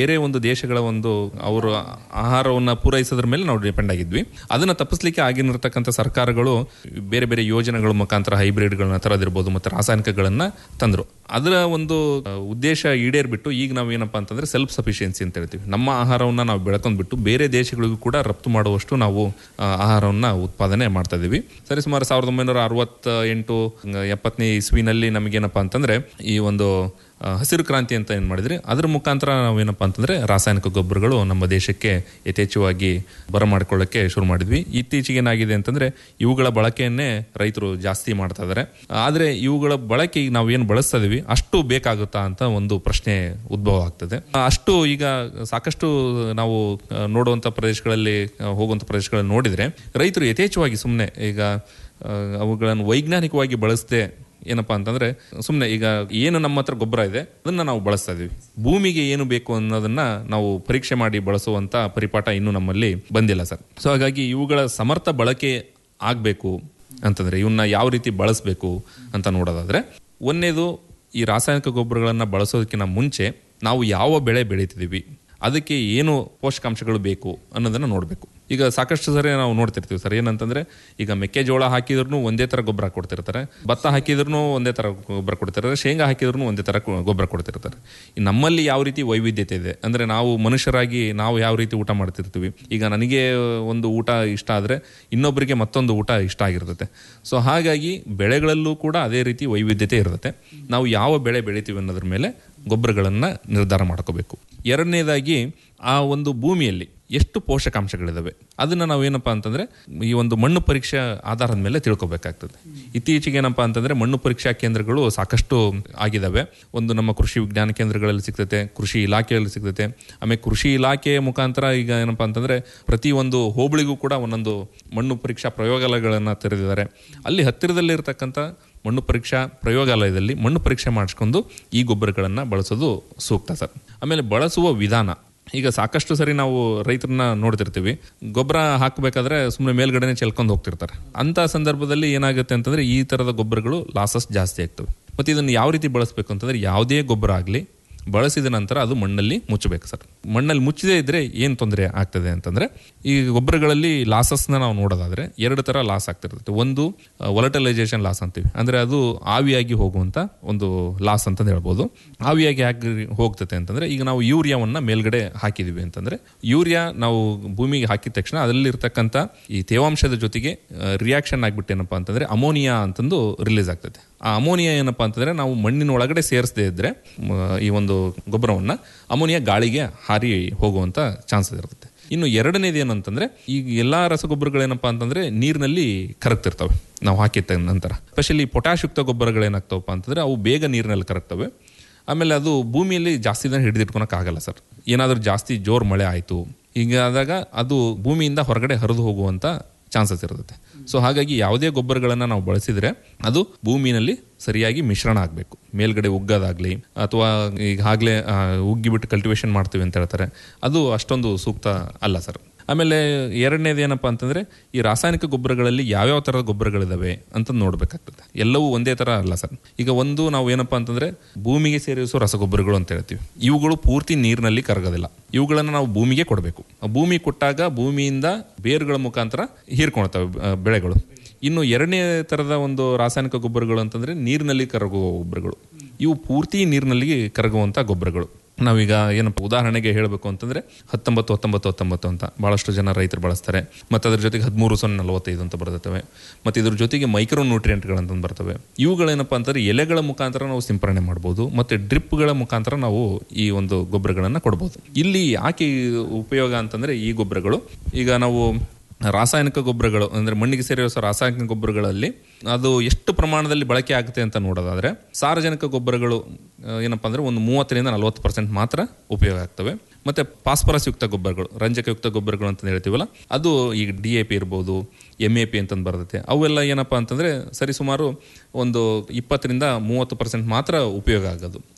ಬೇರೆ ಒಂದು ದೇಶಗಳ ಒಂದು ಅವರು ಆಹಾರವನ್ನು ಪೂರೈಸೋದ್ರ ಮೇಲೆ ನಾವು ಡಿಪೆಂಡ್ ಆಗಿದ್ವಿ ಅದನ್ನ ತಪ್ಪಿಸ್ಲಿಕ್ಕೆ ಆಗಿನಿರ್ತಕ್ಕಂಥ ಸರ್ಕಾರಗಳು ಬೇರೆ ಬೇರೆ ಯೋಜನೆಗಳ ಮುಖಾಂತರ ಹೈಬ್ರಿಡ್ಗಳನ್ನ ತರೋದಿರ್ಬೋದು ಮತ್ತು ರಾಸಾಯನಿಕಗಳನ್ನ ತಂದ್ರು ಅದರ ಒಂದು ಆ, ಉದ್ದೇಶ ಈಡೇರ್ಬಿಟ್ಟು ಈಗ ನಾವು ಏನಪ್ಪಾ ಅಂತಂದ್ರೆ ಸೆಲ್ಫ್ ಸಫಿಷಿಯನ್ಸಿ ಅಂತ ಹೇಳ್ತೀವಿ ನಮ್ಮ ಆಹಾರವನ್ನ ನಾವು ಬೆಳ್ಕೊಂಡ್ಬಿಟ್ಟು ಬೇರೆ ದೇಶಗಳಿಗೂ ಕೂಡ ರಫ್ತು ಮಾಡುವಷ್ಟು ನಾವು ಆ, ಆಹಾರವನ್ನ ಉತ್ಪಾದನೆ ಮಾಡ್ತಾ ಇದೀವಿ ಸರಿ ಸುಮಾರು ಸಾವಿರದ ಒಂಬೈನೂರ ಅರವತ್ತ ಎಂಟು ಎಪ್ಪತ್ತನೇ ಇಸ್ವಿನಲ್ಲಿ ನಮಗೇನಪ್ಪಾ ಅಂತಂದ್ರೆ ಈ ಒಂದು ಆ, ಹಸಿರು ಕ್ರಾಂತಿ ಅಂತ ಏನು ಮಾಡಿದ್ರಿ ಅದ್ರ ಮುಖಾಂತರ ನಾವೇನಪ್ಪಾ ಅಂತಂದ್ರೆ ರಾಸಾಯನಿಕ ಗೊಬ್ಬರಗಳು ನಮ್ಮ ದೇಶಕ್ಕೆ ಯಥೇಚ್ಛವಾಗಿ ಬರಮಾಡಿಕೊಳ್ಳಕ್ಕೆ ಶುರು ಮಾಡಿದ್ವಿ ಇತ್ತೀಚೆಗೆ ಏನಾಗಿದೆ ಅಂತಂದ್ರೆ ಇವುಗಳ ಬಳಕೆಯನ್ನೇ ರೈತರು ಜಾಸ್ತಿ ಮಾಡ್ತಾ ಇದ್ದಾರೆ ಆದ್ರೆ ಇವುಗಳ ಬಳಕೆ ಈಗ ನಾವು ಏನು ಬಳಸ್ತಾ ಇದೀವಿ ಅಷ್ಟು ಬೇಕಾಗುತ್ತಾ ಅಂತ ಒಂದು ಪ್ರಶ್ನೆ ಉದ್ಭವ ಆಗ್ತದೆ ಆ, ಅಷ್ಟು ಈಗ ಸಾಕಷ್ಟು ನಾವು ಆ, ನೋಡುವಂತ ಪ್ರದೇಶಗಳಲ್ಲಿ ಆ, ಹೋಗುವಂತ ಪ್ರದೇಶಗಳಲ್ಲಿ ನೋಡಿದ್ರೆ ರೈತರು ಯಥೇಚ್ಛವಾಗಿ ಸುಮ್ಮನೆ ಈಗ ಆ, ಅವುಗಳನ್ನು ವೈಜ್ಞಾನಿಕವಾಗಿ ಬಳಸದೆ ಏನಪ್ಪಾ ಅಂತಂದ್ರೆ ಸುಮ್ಮನೆ ಈಗ ಏನು ನಮ್ಮ ಹತ್ರ ಗೊಬ್ಬರ ಇದೆ ಅದನ್ನ ನಾವು ಬಳಸ್ತಾ ಇದೀವಿ ಭೂಮಿಗೆ ಏನು ಬೇಕು ಅನ್ನೋದನ್ನ ನಾವು ಪರೀಕ್ಷೆ ಮಾಡಿ ಬಳಸುವಂತ ಪರಿಪಾಠ ಇನ್ನೂ ನಮ್ಮಲ್ಲಿ ಬಂದಿಲ್ಲ ಸರ್ ಸೊ ಹಾಗಾಗಿ ಇವುಗಳ ಸಮರ್ಥ ಬಳಕೆ ಆಗಬೇಕು ಅಂತಂದ್ರೆ ಇವನ್ನ ಯಾವ ರೀತಿ ಬಳಸಬೇಕು ಅಂತ ನೋಡೋದಾದ್ರೆ ಒಂದನೇದು ಈ ರಾಸಾಯನಿಕ ಗೊಬ್ಬರಗಳನ್ನ ಬಳಸೋದಕ್ಕಿಂತ ಮುಂಚೆ ನಾವು ಯಾವ ಬೆಳೆ ಬೆಳೀತಿದೀವಿ ಅದಕ್ಕೆ ಏನು ಪೋಷಕಾಂಶಗಳು ಬೇಕು ಅನ್ನೋದನ್ನ ನೋಡಬೇಕು ಈಗ ಸಾಕಷ್ಟು ಸರಿ ನಾವು ನೋಡ್ತಿರ್ತೀವಿ ಸರ್ ಏನಂತಂದ್ರೆ ಈಗ ಮೆಕ್ಕೆಜೋಳ ಹಾಕಿದ್ರು ಒಂದೇ ತರ ಗೊಬ್ಬರ ಕೊಡ್ತಿರ್ತಾರೆ ಭತ್ತ ಹಾಕಿದ್ರು ಒಂದೇ ತರ ಗೊಬ್ಬರ ಕೊಡ್ತಿರ್ತಾರೆ ಶೇಂಗಾ ಹಾಕಿದ್ರು ಒಂದೇ ತರ ಗೊ- ಗೊಬ್ಬರ ಕೊಡ್ತಿರ್ತಾರೆ ಈ ನಮ್ಮಲ್ಲಿ ಯಾವ ರೀತಿ ವೈವಿಧ್ಯತೆ ಇದೆ ಅಂದ್ರೆ ನಾವು ಮನುಷ್ಯರಾಗಿ ನಾವು ಯಾವ ರೀತಿ ಊಟ ಮಾಡ್ತಿರ್ತೀವಿ ಈಗ ನನಗೆ ಒಂದು ಊಟ ಇಷ್ಟ ಆದ್ರೆ ಇನ್ನೊಬ್ಬರಿಗೆ ಮತ್ತೊಂದು ಊಟ ಇಷ್ಟ ಆಗಿರ್ತದೆ ಸೊ ಹಾಗಾಗಿ ಬೆಳೆಗಳಲ್ಲೂ ಕೂಡ ಅದೇ ರೀತಿ ವೈವಿಧ್ಯತೆ ಇರುತ್ತೆ ನಾವು ಯಾವ ಬೆಳೆ ಬೆಳಿತೀವಿ ಅನ್ನೋದ್ರ ಮೇಲೆ ಗೊಬ್ಬರಗಳನ್ನ ನಿರ್ಧಾರ ಮಾಡ್ಕೋಬೇಕು ಎರಡನೇದಾಗಿ ಆ ಒಂದು ಭೂಮಿಯಲ್ಲಿ ಎಷ್ಟು ಪೋಷಕಾಂಶಗಳಿದಾವೆ ಅದನ್ನ ನಾವು ಏನಪ್ಪಾ ಅಂತಂದ್ರೆ ಈ ಒಂದು ಮಣ್ಣು ಪರೀಕ್ಷೆ ಆಧಾರದ ಮೇಲೆ ತಿಳ್ಕೊಬೇಕಾಗ್ತದೆ ಇತ್ತೀಚೆಗೆ ಏನಪ್ಪಾ ಅಂತಂದ್ರೆ ಮಣ್ಣು ಪರೀಕ್ಷಾ ಕೇಂದ್ರಗಳು ಸಾಕಷ್ಟು ಆಗಿದಾವೆ ಒಂದು ನಮ್ಮ ಕೃಷಿ ವಿಜ್ಞಾನ ಕೇಂದ್ರಗಳಲ್ಲಿ ಸಿಗ್ತೈತೆ ಕೃಷಿ ಇಲಾಖೆಯಲ್ಲಿ ಸಿಗ್ತೈತೆ ಆಮೇಲೆ ಕೃಷಿ ಇಲಾಖೆಯ ಮುಖಾಂತರ ಈಗ ಏನಪ್ಪಾ ಅಂತಂದ್ರೆ ಪ್ರತಿ ಒಂದು ಹೋಬಳಿಗೂ ಕೂಡ ಒಂದೊಂದು ಮಣ್ಣು ಪರೀಕ್ಷಾ ಪ್ರಯೋಗಾಲಯಗಳನ್ನ ತೆರೆದಿದ್ದಾರೆ ಅಲ್ಲಿ ಹತ್ತಿರದಲ್ಲಿ ಇರತಕ್ಕಂಥ ಮಣ್ಣು ಪರೀಕ್ಷಾ ಪ್ರಯೋಗಾಲಯದಲ್ಲಿ ಮಣ್ಣು ಪರೀಕ್ಷೆ ಮಾಡಿಸ್ಕೊಂಡು ಈ ಗೊಬ್ಬರಗಳನ್ನು ಬಳಸೋದು ಸೂಕ್ತ ಸರ್ ಆಮೇಲೆ ಬಳಸುವ ವಿಧಾನ ಈಗ ಸಾಕಷ್ಟು ಸರಿ ನಾವು ರೈತರನ್ನ ನೋಡ್ತಿರ್ತೀವಿ ಗೊಬ್ಬರ ಹಾಕಬೇಕಾದ್ರೆ ಸುಮ್ಮನೆ ಮೇಲ್ಗಡೆನೆ ಚೆಲ್ಕೊಂಡು ಹೋಗ್ತಿರ್ತಾರೆ ಅಂತ ಸಂದರ್ಭದಲ್ಲಿ ಏನಾಗುತ್ತೆ ಅಂತಂದ್ರೆ ಈ ತರದ ಗೊಬ್ಬರಗಳು ಲಾಸಸ್ ಜಾಸ್ತಿ ಆಗ್ತವೆ ಮತ್ತೆ ಇದನ್ನು ಯಾವ ರೀತಿ ಬಳಸಬೇಕು ಅಂತಂದ್ರೆ ಯಾವುದೇ ಗೊಬ್ಬರ ಆಗಲಿ ಬಳಸಿದ ನಂತರ ಅದು ಮಣ್ಣಲ್ಲಿ ಮುಚ್ಚಬೇಕು ಸರ್ ಮಣ್ಣಲ್ಲಿ ಮುಚ್ಚದೇ ಇದ್ರೆ ಏನು ತೊಂದರೆ ಆಗ್ತದೆ ಅಂತಂದ್ರೆ ಈ ಗೊಬ್ಬರಗಳಲ್ಲಿ ಲಾಸಸ್ನ ನಾವು ನೋಡೋದಾದ್ರೆ ಎರಡು ತರ ಲಾಸ್ ಆಗ್ತಿರ್ತದೆ ಒಂದು ಒಲಟಲೈಸೇಷನ್ ಲಾಸ್ ಅಂತೀವಿ ಅಂದ್ರೆ ಅದು ಆವಿಯಾಗಿ ಹೋಗುವಂತ ಒಂದು ಲಾಸ್ ಅಂತ ಹೇಳ್ಬೋದು ಆವಿಯಾಗಿ ಯಾಕೆ ಹೋಗ್ತದೆ ಅಂತಂದ್ರೆ ಈಗ ನಾವು ಯೂರಿಯಾವನ್ನ ಮೇಲ್ಗಡೆ ಹಾಕಿದೀವಿ ಅಂತಂದ್ರೆ ಯೂರಿಯಾ ನಾವು ಭೂಮಿಗೆ ಹಾಕಿದ ತಕ್ಷಣ ಅದರಲ್ಲಿರ್ತಕ್ಕಂಥ ಈ ತೇವಾಂಶದ ಜೊತೆಗೆ ರಿಯಾಕ್ಷನ್ ಆಗ್ಬಿಟ್ಟು ಏನಪ್ಪಾ ಅಂತಂದ್ರೆ ಅಮೋನಿಯಾ ಅಂತಂದು ರಿಲೀಸ್ ಆಗ್ತದೆ ಆ ಅಮೋನಿಯಾ ಏನಪ್ಪಾ ಅಂತಂದ್ರೆ ನಾವು ಮಣ್ಣಿನ ಒಳಗಡೆ ಸೇರಿಸದೇ ಇದ್ರೆ ಮ, ಈ ಒಂದು ಗೊಬ್ಬರವನ್ನ ಅಮೋನಿಯಾ ಗಾಳಿಗೆ ಹಾರಿ ಹೋಗುವಂತ ಚಾನ್ಸಸ್ ಇರುತ್ತೆ ಇನ್ನು ಎರಡನೇದು ಏನಂತಂದ್ರೆ ಈಗ ಎಲ್ಲಾ ರಸಗೊಬ್ಬರಗಳೇನಪ್ಪಾ ಅಂತಂದ್ರೆ ನೀರಿನಲ್ಲಿ ಕರಗ್ತಿರ್ತವೆ ನಾವು ಹಾಕಿದ ನಂತರ ಸ್ಪೆಷಲಿ ಪೊಟ್ಯಾಶ್ ಯುಕ್ತ ಗೊಬ್ಬರಗಳೇನಾಗ್ತವಪ್ಪ ಅಂತಂದ್ರೆ ಅವು ಬೇಗ ನೀರಿನಲ್ಲಿ ಕರಗ್ತವೆ ಆಮೇಲೆ ಅದು ಭೂಮಿಯಲ್ಲಿ ಜಾಸ್ತಿ ದಿನ ಹಿಡಿದಿಟ್ಕೊಳಕ್ ಆಗಲ್ಲ ಸರ್ ಏನಾದರೂ ಜಾಸ್ತಿ ಜೋರ್ ಮಳೆ ಆಯಿತು ಹೀಗಾದಾಗ ಅದು ಭೂಮಿಯಿಂದ ಹೊರಗಡೆ ಹರಿದು ಹೋಗುವಂತ ಚಾನ್ಸಸ್ ಇರುತ್ತೆ ಸೊ ಹಾಗಾಗಿ ಯಾವುದೇ ಗೊಬ್ಬರಗಳನ್ನು ನಾವು ಬಳಸಿದ್ರೆ ಅದು ಭೂಮಿನಲ್ಲಿ ಸರಿಯಾಗಿ ಮಿಶ್ರಣ ಆಗಬೇಕು ಮೇಲ್ಗಡೆ ಉಗ್ಗೋದಾಗ್ಲಿ ಅಥವಾ ಈಗಾಗಲೇ ಉಗ್ಗಿಬಿಟ್ಟು ಕಲ್ಟಿವೇಶನ್ ಮಾಡ್ತೀವಿ ಅಂತ ಹೇಳ್ತಾರೆ ಅದು ಅಷ್ಟೊಂದು ಸೂಕ್ತ ಅಲ್ಲ ಸರ್ ಆಮೇಲೆ ಎರಡನೇದು ಏನಪ್ಪಾ ಅಂತಂದ್ರೆ ಈ ರಾಸಾಯನಿಕ ಗೊಬ್ಬರಗಳಲ್ಲಿ ಯಾವ್ಯಾವ ಥರದ ಗೊಬ್ಬರಗಳಿದಾವೆ ಅಂತ ನೋಡ್ಬೇಕಾಗ್ತದೆ ಎಲ್ಲವೂ ಒಂದೇ ಥರ ಅಲ್ಲ ಸರ್ ಈಗ ಒಂದು ನಾವು ಏನಪ್ಪಾ ಅಂತಂದ್ರೆ ಭೂಮಿಗೆ ಸೇರಿಸೋ ರಸಗೊಬ್ಬರಗಳು ಅಂತ ಹೇಳ್ತೀವಿ ಇವುಗಳು ಪೂರ್ತಿ ನೀರಿನಲ್ಲಿ ಕರಗೋದಿಲ್ಲ ಇವುಗಳನ್ನು ನಾವು ಭೂಮಿಗೆ ಕೊಡಬೇಕು ಭೂಮಿ ಕೊಟ್ಟಾಗ ಭೂಮಿಯಿಂದ ಬೇರುಗಳ ಮುಖಾಂತರ ಹೀರ್ಕೊಳ್ತವೆ ಆ, ಬೆಳೆಗಳು ಇನ್ನು ಎರಡನೇ ಥರದ ಒಂದು ರಾಸಾಯನಿಕ ಗೊಬ್ಬರಗಳು ಅಂತಂದ್ರೆ ನೀರಿನಲ್ಲಿ ಕರಗುವ ಗೊಬ್ಬರಗಳು ಇವು ಪೂರ್ತಿ ನೀರಿನಲ್ಲಿ ಕರಗುವಂಥ ಗೊಬ್ಬರಗಳು ನಾವೀಗ ಏನಪ್ಪ ಉದಾಹರಣೆಗೆ ಹೇಳಬೇಕು ಅಂತಂದ್ರೆ ಹತ್ತೊಂಬತ್ತು ಹತ್ತೊಂಬತ್ತು ಹತ್ತೊಂಬತ್ತು ಅಂತ ಬಹಳಷ್ಟು ಜನ ರೈತರು ಬಳಸ್ತಾರೆ ಮತ್ತು ಅದ್ರ ಜೊತೆಗೆ ಹದಿಮೂರು ಸೊನ್ನೆ ನಲವತ್ತೈದು ಅಂತ ಬರ್ತವೆ ಮತ್ತು ಇದ್ರ ಜೊತೆಗೆ ಮೈಕ್ರೋ ನ್ಯೂಟ್ರಿಯೆಂಟ್ಗಳಂತ ಬರ್ತವೆ ಇವುಗಳೇನಪ್ಪ ಅಂತಂದ್ರೆ ಎಲೆಗಳ ಮುಖಾಂತರ ನಾವು ಸಿಂಪರಣೆ ಮಾಡ್ಬೋದು ಮತ್ತು ಡ್ರಿಪ್ಗಳ ಮುಖಾಂತರ ನಾವು ಈ ಒಂದು ಗೊಬ್ಬರಗಳನ್ನು ಕೊಡ್ಬೋದು ಇಲ್ಲಿ ಯಾಕೆ ಈ ಉಪಯೋಗ ಅಂತಂದ್ರೆ ಈ ಗೊಬ್ಬರಗಳು ಈಗ ನಾವು ರಾಸಾಯನಿಕ ಗೊಬ್ಬರಗಳು ಅಂದ್ರೆ ಮಣ್ಣಿಗೆ ಸೇರಿರೋ ರಾಸಾಯನಿಕ ಗೊಬ್ಬರಗಳಲ್ಲಿ ಅದು ಎಷ್ಟು ಪ್ರಮಾಣದಲ್ಲಿ ಬಳಕೆ ಆಗುತ್ತೆ ಅಂತ ನೋಡೋದಾದ್ರೆ ಸಾರ್ವಜನಿಕ ಗೊಬ್ಬರಗಳು ಆ, ಏನಪ್ಪಾ ಅಂದ್ರೆ ಒಂದು ಮೂವತ್ತರಿಂದ ನಲವತ್ತು ಪರ್ಸೆಂಟ್ ಮಾತ್ರ ಉಪಯೋಗ ಆಗ್ತವೆ ಮತ್ತೆ ಫಾಸ್ಫರಸ್ ಯುಕ್ತ ಗೊಬ್ಬರಗಳು ರಂಜಕಯುಕ್ತ ಗೊಬ್ಬರಗಳು ಅಂತ ಹೇಳ್ತೀವಲ್ಲ ಅದು ಈಗ ಡಿ ಎ ಪಿ ಇರ್ಬೋದು ಎಮ್ ಎ ಪಿ ಅಂತಂದು ಬರ್ತೈತೆ ಅವೆಲ್ಲ ಏನಪ್ಪಾ ಅಂತಂದ್ರೆ ಸರಿಸುಮಾರು ಒಂದು ಇಪ್ಪತ್ತರಿಂದ ಮೂವತ್ತು ಪರ್ಸೆಂಟ್ ಮಾತ್ರ ಉಪಯೋಗ ಆಗೋದು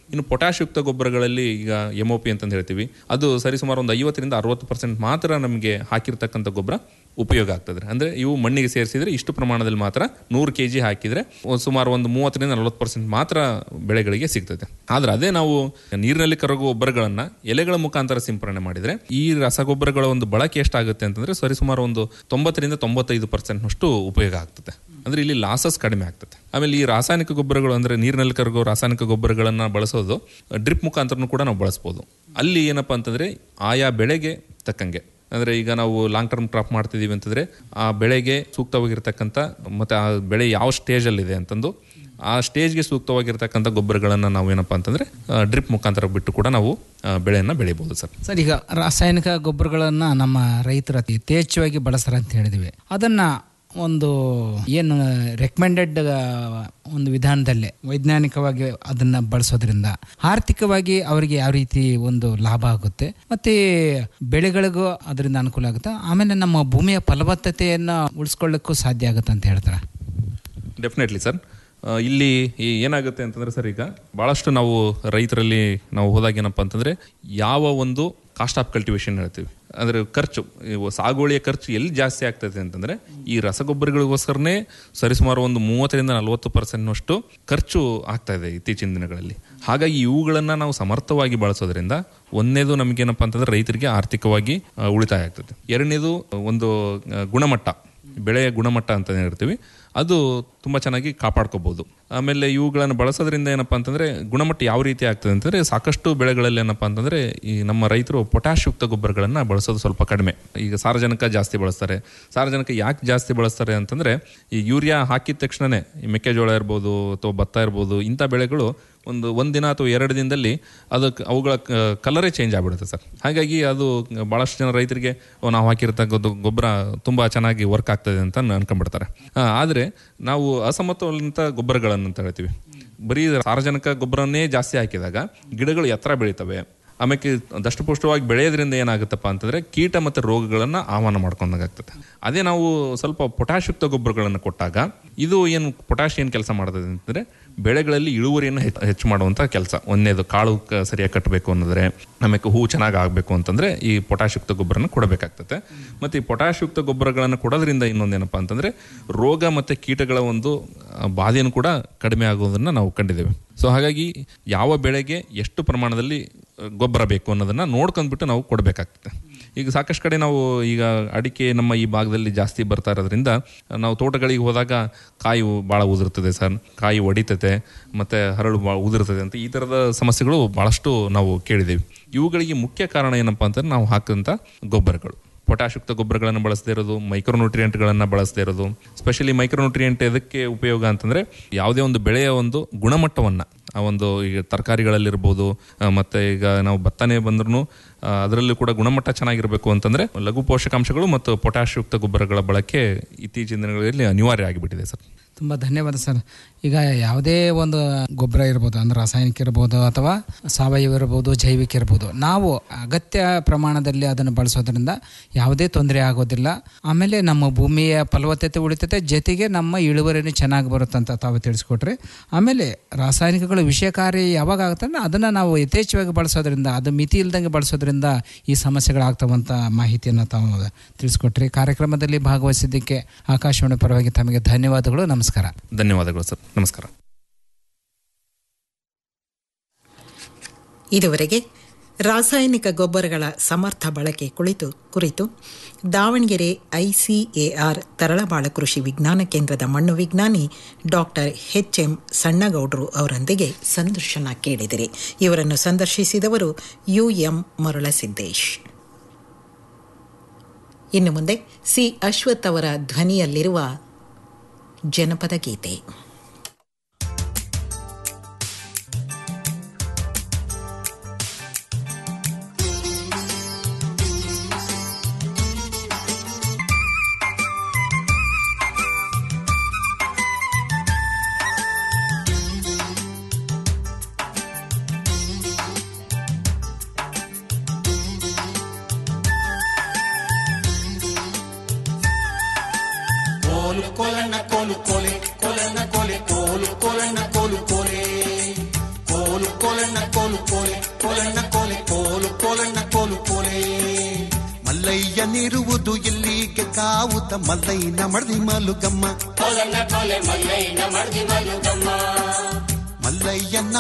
ಇನ್ನು ಪೊಟ್ಯಾಶ್ ಯುಕ್ತ ಗೊಬ್ಬರಗಳಲ್ಲಿ ಈಗ ಎಮ್ ಒ ಪಿ ಅಂತಂದು ಹೇಳ್ತೀವಿ ಅದು ಸರಿಸುಮಾರು ಒಂದು ಐವತ್ತರಿಂದ ಅರವತ್ತು ಪರ್ಸೆಂಟ್ ಮಾತ್ರ ನಮಗೆ ಹಾಕಿರ್ತಕ್ಕಂಥ ಗೊಬ್ಬರ ಉಪಯೋಗ ಆಗ್ತದೆ ಅಂದರೆ ಇವು ಮಣ್ಣಿಗೆ ಸೇರಿಸಿದ್ರೆ ಇಷ್ಟು ಪ್ರಮಾಣದಲ್ಲಿ ಮಾತ್ರ ನೂರು ಕೆ ಜಿ ಹಾಕಿದರೆ ಒಂದು ಸುಮಾರು ಒಂದು ಮೂವತ್ತರಿಂದ ನಲವತ್ತು ಪರ್ಸೆಂಟ್ ಮಾತ್ರ ಬೆಳೆಗಳಿಗೆ ಸಿಗ್ತದೆ ಆದರೆ ಅದೇ ನಾವು ನೀರಿನಲ್ಲಿ ಕರಗುವ ಗೊಬ್ಬರಗಳನ್ನು ಎಲೆಗಳ ಮುಖಾಂತರ ಸಿಂಪರಣೆ ಮಾಡಿದರೆ ಈ ರಸಗೊಬ್ಬರಗಳ ಒಂದು ಬಳಕೆ ಎಷ್ಟಾಗುತ್ತೆ ಅಂತಂದರೆ ಸರಿಸುಮಾರು ಒಂದು ತೊಂಬತ್ತರಿಂದ ತೊಂಬತ್ತೈದು ಪರ್ಸೆಂಟ್ನಷ್ಟು ಉಪಯೋಗ ಆಗ್ತದೆ ಅಂದರೆ ಇಲ್ಲಿ ಲಾಸಸ್ ಕಡಿಮೆ ಆಗ್ತದೆ ಆಮೇಲೆ ಈ ರಾಸಾಯನಿಕ ಗೊಬ್ಬರಗಳು ಅಂದರೆ ನೀರಿನಲ್ಲಿ ಕರಗೋ ರಾಸಾಯನಿಕ ಗೊಬ್ಬರಗಳನ್ನು ಬಳಸೋದು ಡ್ರಿಪ್ ಮುಖಾಂತರನೂ ಕೂಡ ನಾವು ಬಳಸ್ಬೋದು ಅಲ್ಲಿ ಏನಪ್ಪ ಅಂತಂದರೆ ಆಯಾ ಬೆಳೆಗೆ ತಕ್ಕಂಗೆ ಅಂದರೆ ಈಗ ನಾವು ಲಾಂಗ್ ಟರ್ಮ್ ಕ್ರಾಪ್ ಮಾಡ್ತಿದ್ದೀವಿ ಅಂತಂದರೆ ಆ ಬೆಳೆಗೆ ಸೂಕ್ತವಾಗಿರ್ತಕ್ಕಂಥ ಮತ್ತು ಆ ಬೆಳೆ ಯಾವ ಸ್ಟೇಜಲ್ಲಿದೆ ಅಂತಂದು ಆ ಸ್ಟೇಜ್ಗೆ ಸೂಕ್ತವಾಗಿರ್ತಕ್ಕಂಥ ಗೊಬ್ಬರಗಳನ್ನು ನಾವು ಏನಪ್ಪ ಅಂತಂದರೆ ಡ್ರಿಪ್ ಮುಖಾಂತರ ಬಿಟ್ಟು ಕೂಡ ನಾವು ಆ, ಬೆಳೆಯನ್ನು ಬೆಳಿಬೋದು ಸರ್ ಸರ್ ಈಗ ರಾಸಾಯನಿಕ ಗೊಬ್ಬರಗಳನ್ನು ನಮ್ಮ ರೈತರು ಅತಿ ಯಥೇಚ್ಛವಾಗಿ ಬಳಸ್ತಾರೆ ಅಂತ ಹೇಳಿದ್ವಿ ಅದನ್ನು ಒಂದು ಏನು ರೆಕಮೆಂಡೆಡ್ ಒಂದು ವಿಧಾನದಲ್ಲೇ ವೈಜ್ಞಾನಿಕವಾಗಿ ಅದನ್ನ ಬಳಸೋದ್ರಿಂದ ಆರ್ಥಿಕವಾಗಿ ಅವರಿಗೆ ಯಾವ ರೀತಿ ಒಂದು ಲಾಭ ಆಗುತ್ತೆ ಮತ್ತೆ ಬೆಳೆಗಳಿಗೂ ಅದರಿಂದ ಅನುಕೂಲ ಆಗುತ್ತೆ ಆಮೇಲೆ ನಮ್ಮ ಭೂಮಿಯ ಫಲವತ್ತತೆಯನ್ನು ಉಳಿಸ್ಕೊಳ್ಳಿಕ್ಕೂ ಸಾಧ್ಯ ಆಗುತ್ತೆ ಅಂತ ಹೇಳ್ತಾರೆ ಡೆಫಿನೆಟ್ಲಿ ಸರ್ ಆ, ಇಲ್ಲಿ ಈ ಏನಾಗುತ್ತೆ ಅಂತಂದ್ರೆ ಸರ್ ಈಗ ಭಾಳಷ್ಟು ನಾವು ರೈತರಲ್ಲಿ ನಾವು ಹೋದಾಗ ಏನಪ್ಪ ಅಂತಂದ್ರೆ ಯಾವ ಒಂದು ಕಾಸ್ಟ್ ಆಫ್ ಕಲ್ಟಿವೇಶನ್ ಹೇಳ್ತೀವಿ ಅಂದರೆ ಖರ್ಚು ಇವು ಸಾಗುವಳಿಯ ಖರ್ಚು ಎಲ್ಲಿ ಜಾಸ್ತಿ ಆಗ್ತದೆ ಅಂತಂದ್ರೆ ಈ ರಸಗೊಬ್ಬರಗಳಿಗೋಸ್ಕರನೇ ಸರಿಸುಮಾರು ಒಂದು ಮೂವತ್ತರಿಂದ ನಲವತ್ತು ಪರ್ಸೆಂಟ್ನಷ್ಟು ಖರ್ಚು ಆಗ್ತಾ ಇದೆ ಇತ್ತೀಚಿನ ದಿನಗಳಲ್ಲಿ ಹಾಗಾಗಿ ಇವುಗಳನ್ನು ನಾವು ಸಮರ್ಥವಾಗಿ ಬಳಸೋದ್ರಿಂದ ಒಂದನೇದು ನಮಗೇನಪ್ಪ ಅಂತಂದ್ರೆ ರೈತರಿಗೆ ಆರ್ಥಿಕವಾಗಿ ಆ, ಉಳಿತಾಯ ಆಗ್ತದೆ ಎರಡನೇದು ಒಂದು ಆ, ಗುಣಮಟ್ಟ ಬೆಳೆಯ ಗುಣಮಟ್ಟ ಅಂತ ಹೇಳ್ತೀವಿ ಅದು ತುಂಬ ಚೆನ್ನಾಗಿ ಕಾಪಾಡ್ಕೋಬಹುದು ಆಮೇಲೆ ಇವುಗಳನ್ನು ಬಳಸೋದ್ರಿಂದ ಏನಪ್ಪ ಅಂತಂದ್ರೆ ಗುಣಮಟ್ಟ ಯಾವ ರೀತಿ ಆಗ್ತದೆ ಅಂತಂದ್ರೆ ಸಾಕಷ್ಟು ಬೆಳೆಗಳಲ್ಲಿ ಏನಪ್ಪ ಅಂತಂದ್ರೆ ಈ ನಮ್ಮ ರೈತರು ಪೊಟ್ಯಾಶ್ ಯುಕ್ತ ಗೊಬ್ಬರಗಳನ್ನು ಬಳಸೋದು ಸ್ವಲ್ಪ ಕಡಿಮೆ ಈಗ ಸಾರಜನಕ ಜಾಸ್ತಿ ಬಳಸ್ತಾರೆ ಸಾರಜನಕ ಯಾಕೆ ಜಾಸ್ತಿ ಬಳಸ್ತಾರೆ ಅಂತಂದ್ರೆ ಈ ಯೂರಿಯಾ ಹಾಕಿದ ತಕ್ಷಣನೇ ಈ ಮೆಕ್ಕೆಜೋಳ ಇರ್ಬೋದು ಅಥವಾ ಭತ್ತ ಇರ್ಬೋದು ಇಂಥ ಬೆಳೆಗಳು ಒಂದು ಒಂದಿನ ಅಥವಾ ಎರಡು ದಿನದಲ್ಲಿ ಅದಕ್ಕೆ ಅವುಗಳ ಕಲರೇ ಚೇಂಜ್ ಆಗಿಬಿಡುತ್ತೆ ಸರ್ ಹಾಗಾಗಿ ಅದು ಭಾಳಷ್ಟು ಜನ ರೈತರಿಗೆ ಓ, ನಾವು ಹಾಕಿರ್ತಕ್ಕಂಥ ಗೊಬ್ಬರ ತುಂಬ ಚೆನ್ನಾಗಿ ವರ್ಕ್ ಆಗ್ತದೆ ಅಂತ ಅನ್ಕೊಂಡ್ಬಿಡ್ತಾರೆ ಆ, ಆದರೆ ನಾವು ಅಸಮತೋಲಿತ ಗೊಬ್ಬರಗಳನ್ನು ಅಂತ ಹೇಳ್ತೀವಿ ಬರೀ ಸಾರಜನಕ ಗೊಬ್ಬರನ್ನೇ ಜಾಸ್ತಿ ಹಾಕಿದಾಗ ಗಿಡಗಳು ಎತ್ತರ ಬೆಳಿತವೆ ಆಮೇಲೆ ದಷ್ಟಪುಷ್ಟವಾಗಿ ಬೆಳೆಯೋದ್ರಿಂದ ಏನಾಗುತ್ತಪ್ಪ ಅಂತಂದ್ರೆ ಕೀಟ ಮತ್ತು ರೋಗಗಳನ್ನು ಆಹ್ವಾನ ಮಾಡ್ಕೊಂಡಾಗ್ತದೆ ಅದೇ ನಾವು ಸ್ವಲ್ಪ ಪೊಟ್ಯಾಶ್ ಯುಕ್ತ ಗೊಬ್ಬರಗಳನ್ನು ಕೊಟ್ಟಾಗ ಇದು ಏನು ಪೊಟ್ಯಾಶ್ ಏನು ಕೆಲಸ ಮಾಡ್ತದೆ ಅಂತಂದ್ರೆ ಬೆಳೆಗಳಲ್ಲಿ ಇಳುವರಿಯನ್ನು ಹೆಚ್ಚು ಹೆಚ್ಚು ಮಾಡುವಂಥ ಕೆಲಸ ಒಂದನೇದು ಕಾಳು ಕ- ಸರಿಯಾಗಿ ಕಟ್ಟಬೇಕು ಅನ್ನೋದ್ರೆ ಆಮೇಲೆ ಹೂ ಚೆನ್ನಾಗಿ ಆಗಬೇಕು ಅಂತಂದ್ರೆ ಈ ಪೊಟ್ಯಾಶ್ ಯುಕ್ತ ಗೊಬ್ಬರನ ಕೊಡಬೇಕಾಗ್ತದೆ ಮತ್ತು ಈ ಪೊಟ್ಯಾಶ್ ಯುಕ್ತ ಗೊಬ್ಬರಗಳನ್ನು ಕೊಡೋದ್ರಿಂದ ಇನ್ನೊಂದೇನಪ್ಪ ಅಂತಂದ್ರೆ ರೋಗ ಮತ್ತು ಕೀಟಗಳ ಒಂದು ಆ, ಬಾಧೆಯನ್ನು ಕೂಡ ಕಡಿಮೆ ಆಗೋದನ್ನು ನಾವು ಕಂಡಿದ್ದೇವೆ ಸೊ ಹಾಗಾಗಿ ಯಾವ ಬೆಳೆಗೆ ಎಷ್ಟು ಪ್ರಮಾಣದಲ್ಲಿ ಆ, ಗೊಬ್ಬರ ಬೇಕು ಅನ್ನೋದನ್ನ ನೋಡ್ಕೊಂಡ್ಬಿಟ್ಟು ನಾವು ಕೊಡಬೇಕಾಗ್ತದೆ ಈಗ ಸಾಕಷ್ಟು ಕಡೆ ನಾವು ಈಗ ಅಡಿಕೆ ನಮ್ಮ ಈ ಭಾಗದಲ್ಲಿ ಜಾಸ್ತಿ ಬರ್ತಾ ಇರೋದ್ರಿಂದ ನಾವು ತೋಟಗಳಿಗೆ ಹೋದಾಗ ಕಾಯಿ ಭಾಳ ಉದುರ್ತದೆ ಸರ್ ಕಾಯಿ ಒಡಿತದೆ ಮತ್ತೆ ಹರಳು ಭಾಳ ಉದುರ್ತದೆ ಅಂತ ಈ ಥರದ ಸಮಸ್ಯೆಗಳು ಭಾಳಷ್ಟು ನಾವು ಕೇಳಿದ್ದೇವೆ ಇವುಗಳಿಗೆ ಮುಖ್ಯ ಕಾರಣ ಏನಪ್ಪಾ ಅಂತಂದ್ರೆ ನಾವು ಹಾಕಂತ ಗೊಬ್ಬರಗಳು ಪೊಟ್ಯಾಶ್ ಯುಕ್ತ ಗೊಬ್ಬರಗಳನ್ನು ಬಳಸದೇ ಇರೋದು ಮೈಕ್ರೋನ್ಯೂಟ್ರಿಯೆಂಟ್ಗಳನ್ನು ಬಳಸದೇ ಇರೋದು ಸ್ಪೆಷಲಿ ಮೈಕ್ರೋನ್ಯೂಟ್ರಿಯೆಂಟ್ ಎದಕ್ಕೆ ಉಪಯೋಗ ಅಂತಂದ್ರೆ ಯಾವುದೇ ಒಂದು ಬೆಳೆಯ ಒಂದು ಗುಣಮಟ್ಟವನ್ನ ಆ ಒಂದು ಈಗ ತರಕಾರಿಗಳಲ್ಲಿರ್ಬೋದು ಆ, ಮತ್ತೆ ಈಗ ನಾವು ಭತ್ತನೇ ಬಂದ್ರೂ ಅದರಲ್ಲೂ ಕೂಡ ಗುಣಮಟ್ಟ ಚೆನ್ನಾಗಿರಬೇಕು ಅಂತಂದ್ರೆ ಲಘು ಪೋಷಕಾಂಶಗಳು ಮತ್ತು ಪೊಟ್ಯಾಶ್ ಯುಕ್ತ ಗೊಬ್ಬರಗಳ ಬಳಕೆ ಇತ್ತೀಚಿನ ದಿನಗಳಲ್ಲಿ ಅನಿವಾರ್ಯ ಆಗಿಬಿಟ್ಟಿದೆ ಸರ್ ತುಂಬ ಧನ್ಯವಾದ ಸರ್ ಈಗ ಯಾವುದೇ ಒಂದು ಗೊಬ್ಬರ ಇರ್ಬೋದು ಅಂದ್ರೆ ರಾಸಾಯನಿಕ ಇರ್ಬೋದು ಅಥವಾ ಸಾವಯವ ಇರ್ಬೋದು ಜೈವಿಕ ಇರ್ಬೋದು ನಾವು ಅಗತ್ಯ ಪ್ರಮಾಣದಲ್ಲಿ ಅದನ್ನು ಬಳಸೋದ್ರಿಂದ ಯಾವುದೇ ತೊಂದರೆ ಆಗೋದಿಲ್ಲ ಆಮೇಲೆ ನಮ್ಮ ಭೂಮಿಯ ಫಲವತ್ತತೆ ಉಳಿತತೆ ಜೊತೆಗೆ ನಮ್ಮ ಇಳುವರಿನೂ ಚೆನ್ನಾಗಿ ಬರುತ್ತೆ ಅಂತ ತಾವು ತಿಳಿಸ್ಕೊಟ್ರಿ ಆಮೇಲೆ ರಾಸಾಯನಿಕಗಳು ವಿಷಯಕಾರಿ ಯಾವಾಗ ಆಗುತ್ತೆ ಅಂದ್ರೆ ಅದನ್ನು ನಾವು ಯಥೇಚ್ಛವಾಗಿ ಬಳಸೋದ್ರಿಂದ ಅದು ಮಿತಿ ಇಲ್ದಂಗೆ ಬಳಸೋದ್ರಿಂದ ಈ ಸಮಸ್ಯೆಗಳಾಗ್ತವಂತ ಮಾಹಿತಿಯನ್ನು ತಾವು ತಿಳಿಸ್ಕೊಟ್ರಿ ಕಾರ್ಯಕ್ರಮದಲ್ಲಿ ಭಾಗವಹಿಸಿದ್ದಕ್ಕೆ ಆಕಾಶವಾಣಿ ಪರವಾಗಿ ತಮಗೆ ಧನ್ಯವಾದಗಳು ನಮಸ್ಕಾರ ಧನ್ಯವಾದಗಳು ಸರ್ ನಮಸ್ಕಾರ ಇದುವರೆಗೆ ರಾಸಾಯನಿಕ ಗೊಬ್ಬರಗಳ ಸಮರ್ಥ ಬಳಕೆ ಕುಳಿತು ಕುರಿತು ದಾವಣಗೆರೆ ಐಸಿಎಆರ್ ತರಳಬಾಳ ಕೃಷಿ ವಿಜ್ಞಾನ ಕೇಂದ್ರದ ಮಣ್ಣು ವಿಜ್ಞಾನಿ ಡಾಕ್ಟರ್ ಎಚ್ ಎಂ ಸಣ್ಣಗೌಡರು ಅವರೊಂದಿಗೆ ಸಂದರ್ಶನ ಕೇಳಿದಿರಿ ಇವರನ್ನು ಸಂದರ್ಶಿಸಿದವರು ಯು ಎಂ ಮರುಳಸಿದ್ದೇಶ್ ಇನ್ನು ಮುಂದೆ ಸಿ ಅಶ್ವಥ್ ಅವರ ಧ್ವನಿಯಲ್ಲಿರುವ ಜನಪದ ಗೀತೆ ಕೋಲು ಕೊಲನ ಕೋಲು ಕೊಲೆ ಕೊಲನ ಕೊಲೆ ಕೋಲು ಕೊಲನ ಕೋಲು ಕೊಲೆ ಕೋಲು ಕೊಲನ ಕೋಲು ಕೋಲೆ ಕೋಲಣ್ಣ ಕೋಲೆ ಕೋಲು ಕೋಲಣ್ಣ ಕೋಲು ಕೋಲೆ ಮಲ್ಲಯ್ಯನಿರುವುದು ಇಲ್ಲಿಗೆ ಕಾವುತ ಮಲ್ಲಯ್ಯನ ಮಡದಿ ಮಲುಗಮ್ಮ ಕೋಲಣ್ಣ ಕೋಲೆ ಮಲ್ಲಯ್ಯನ ಮಡ್ದಿ ಮಲ್ಲುಗಮ್ಮ ಮಲ್ಲಯ್ಯನ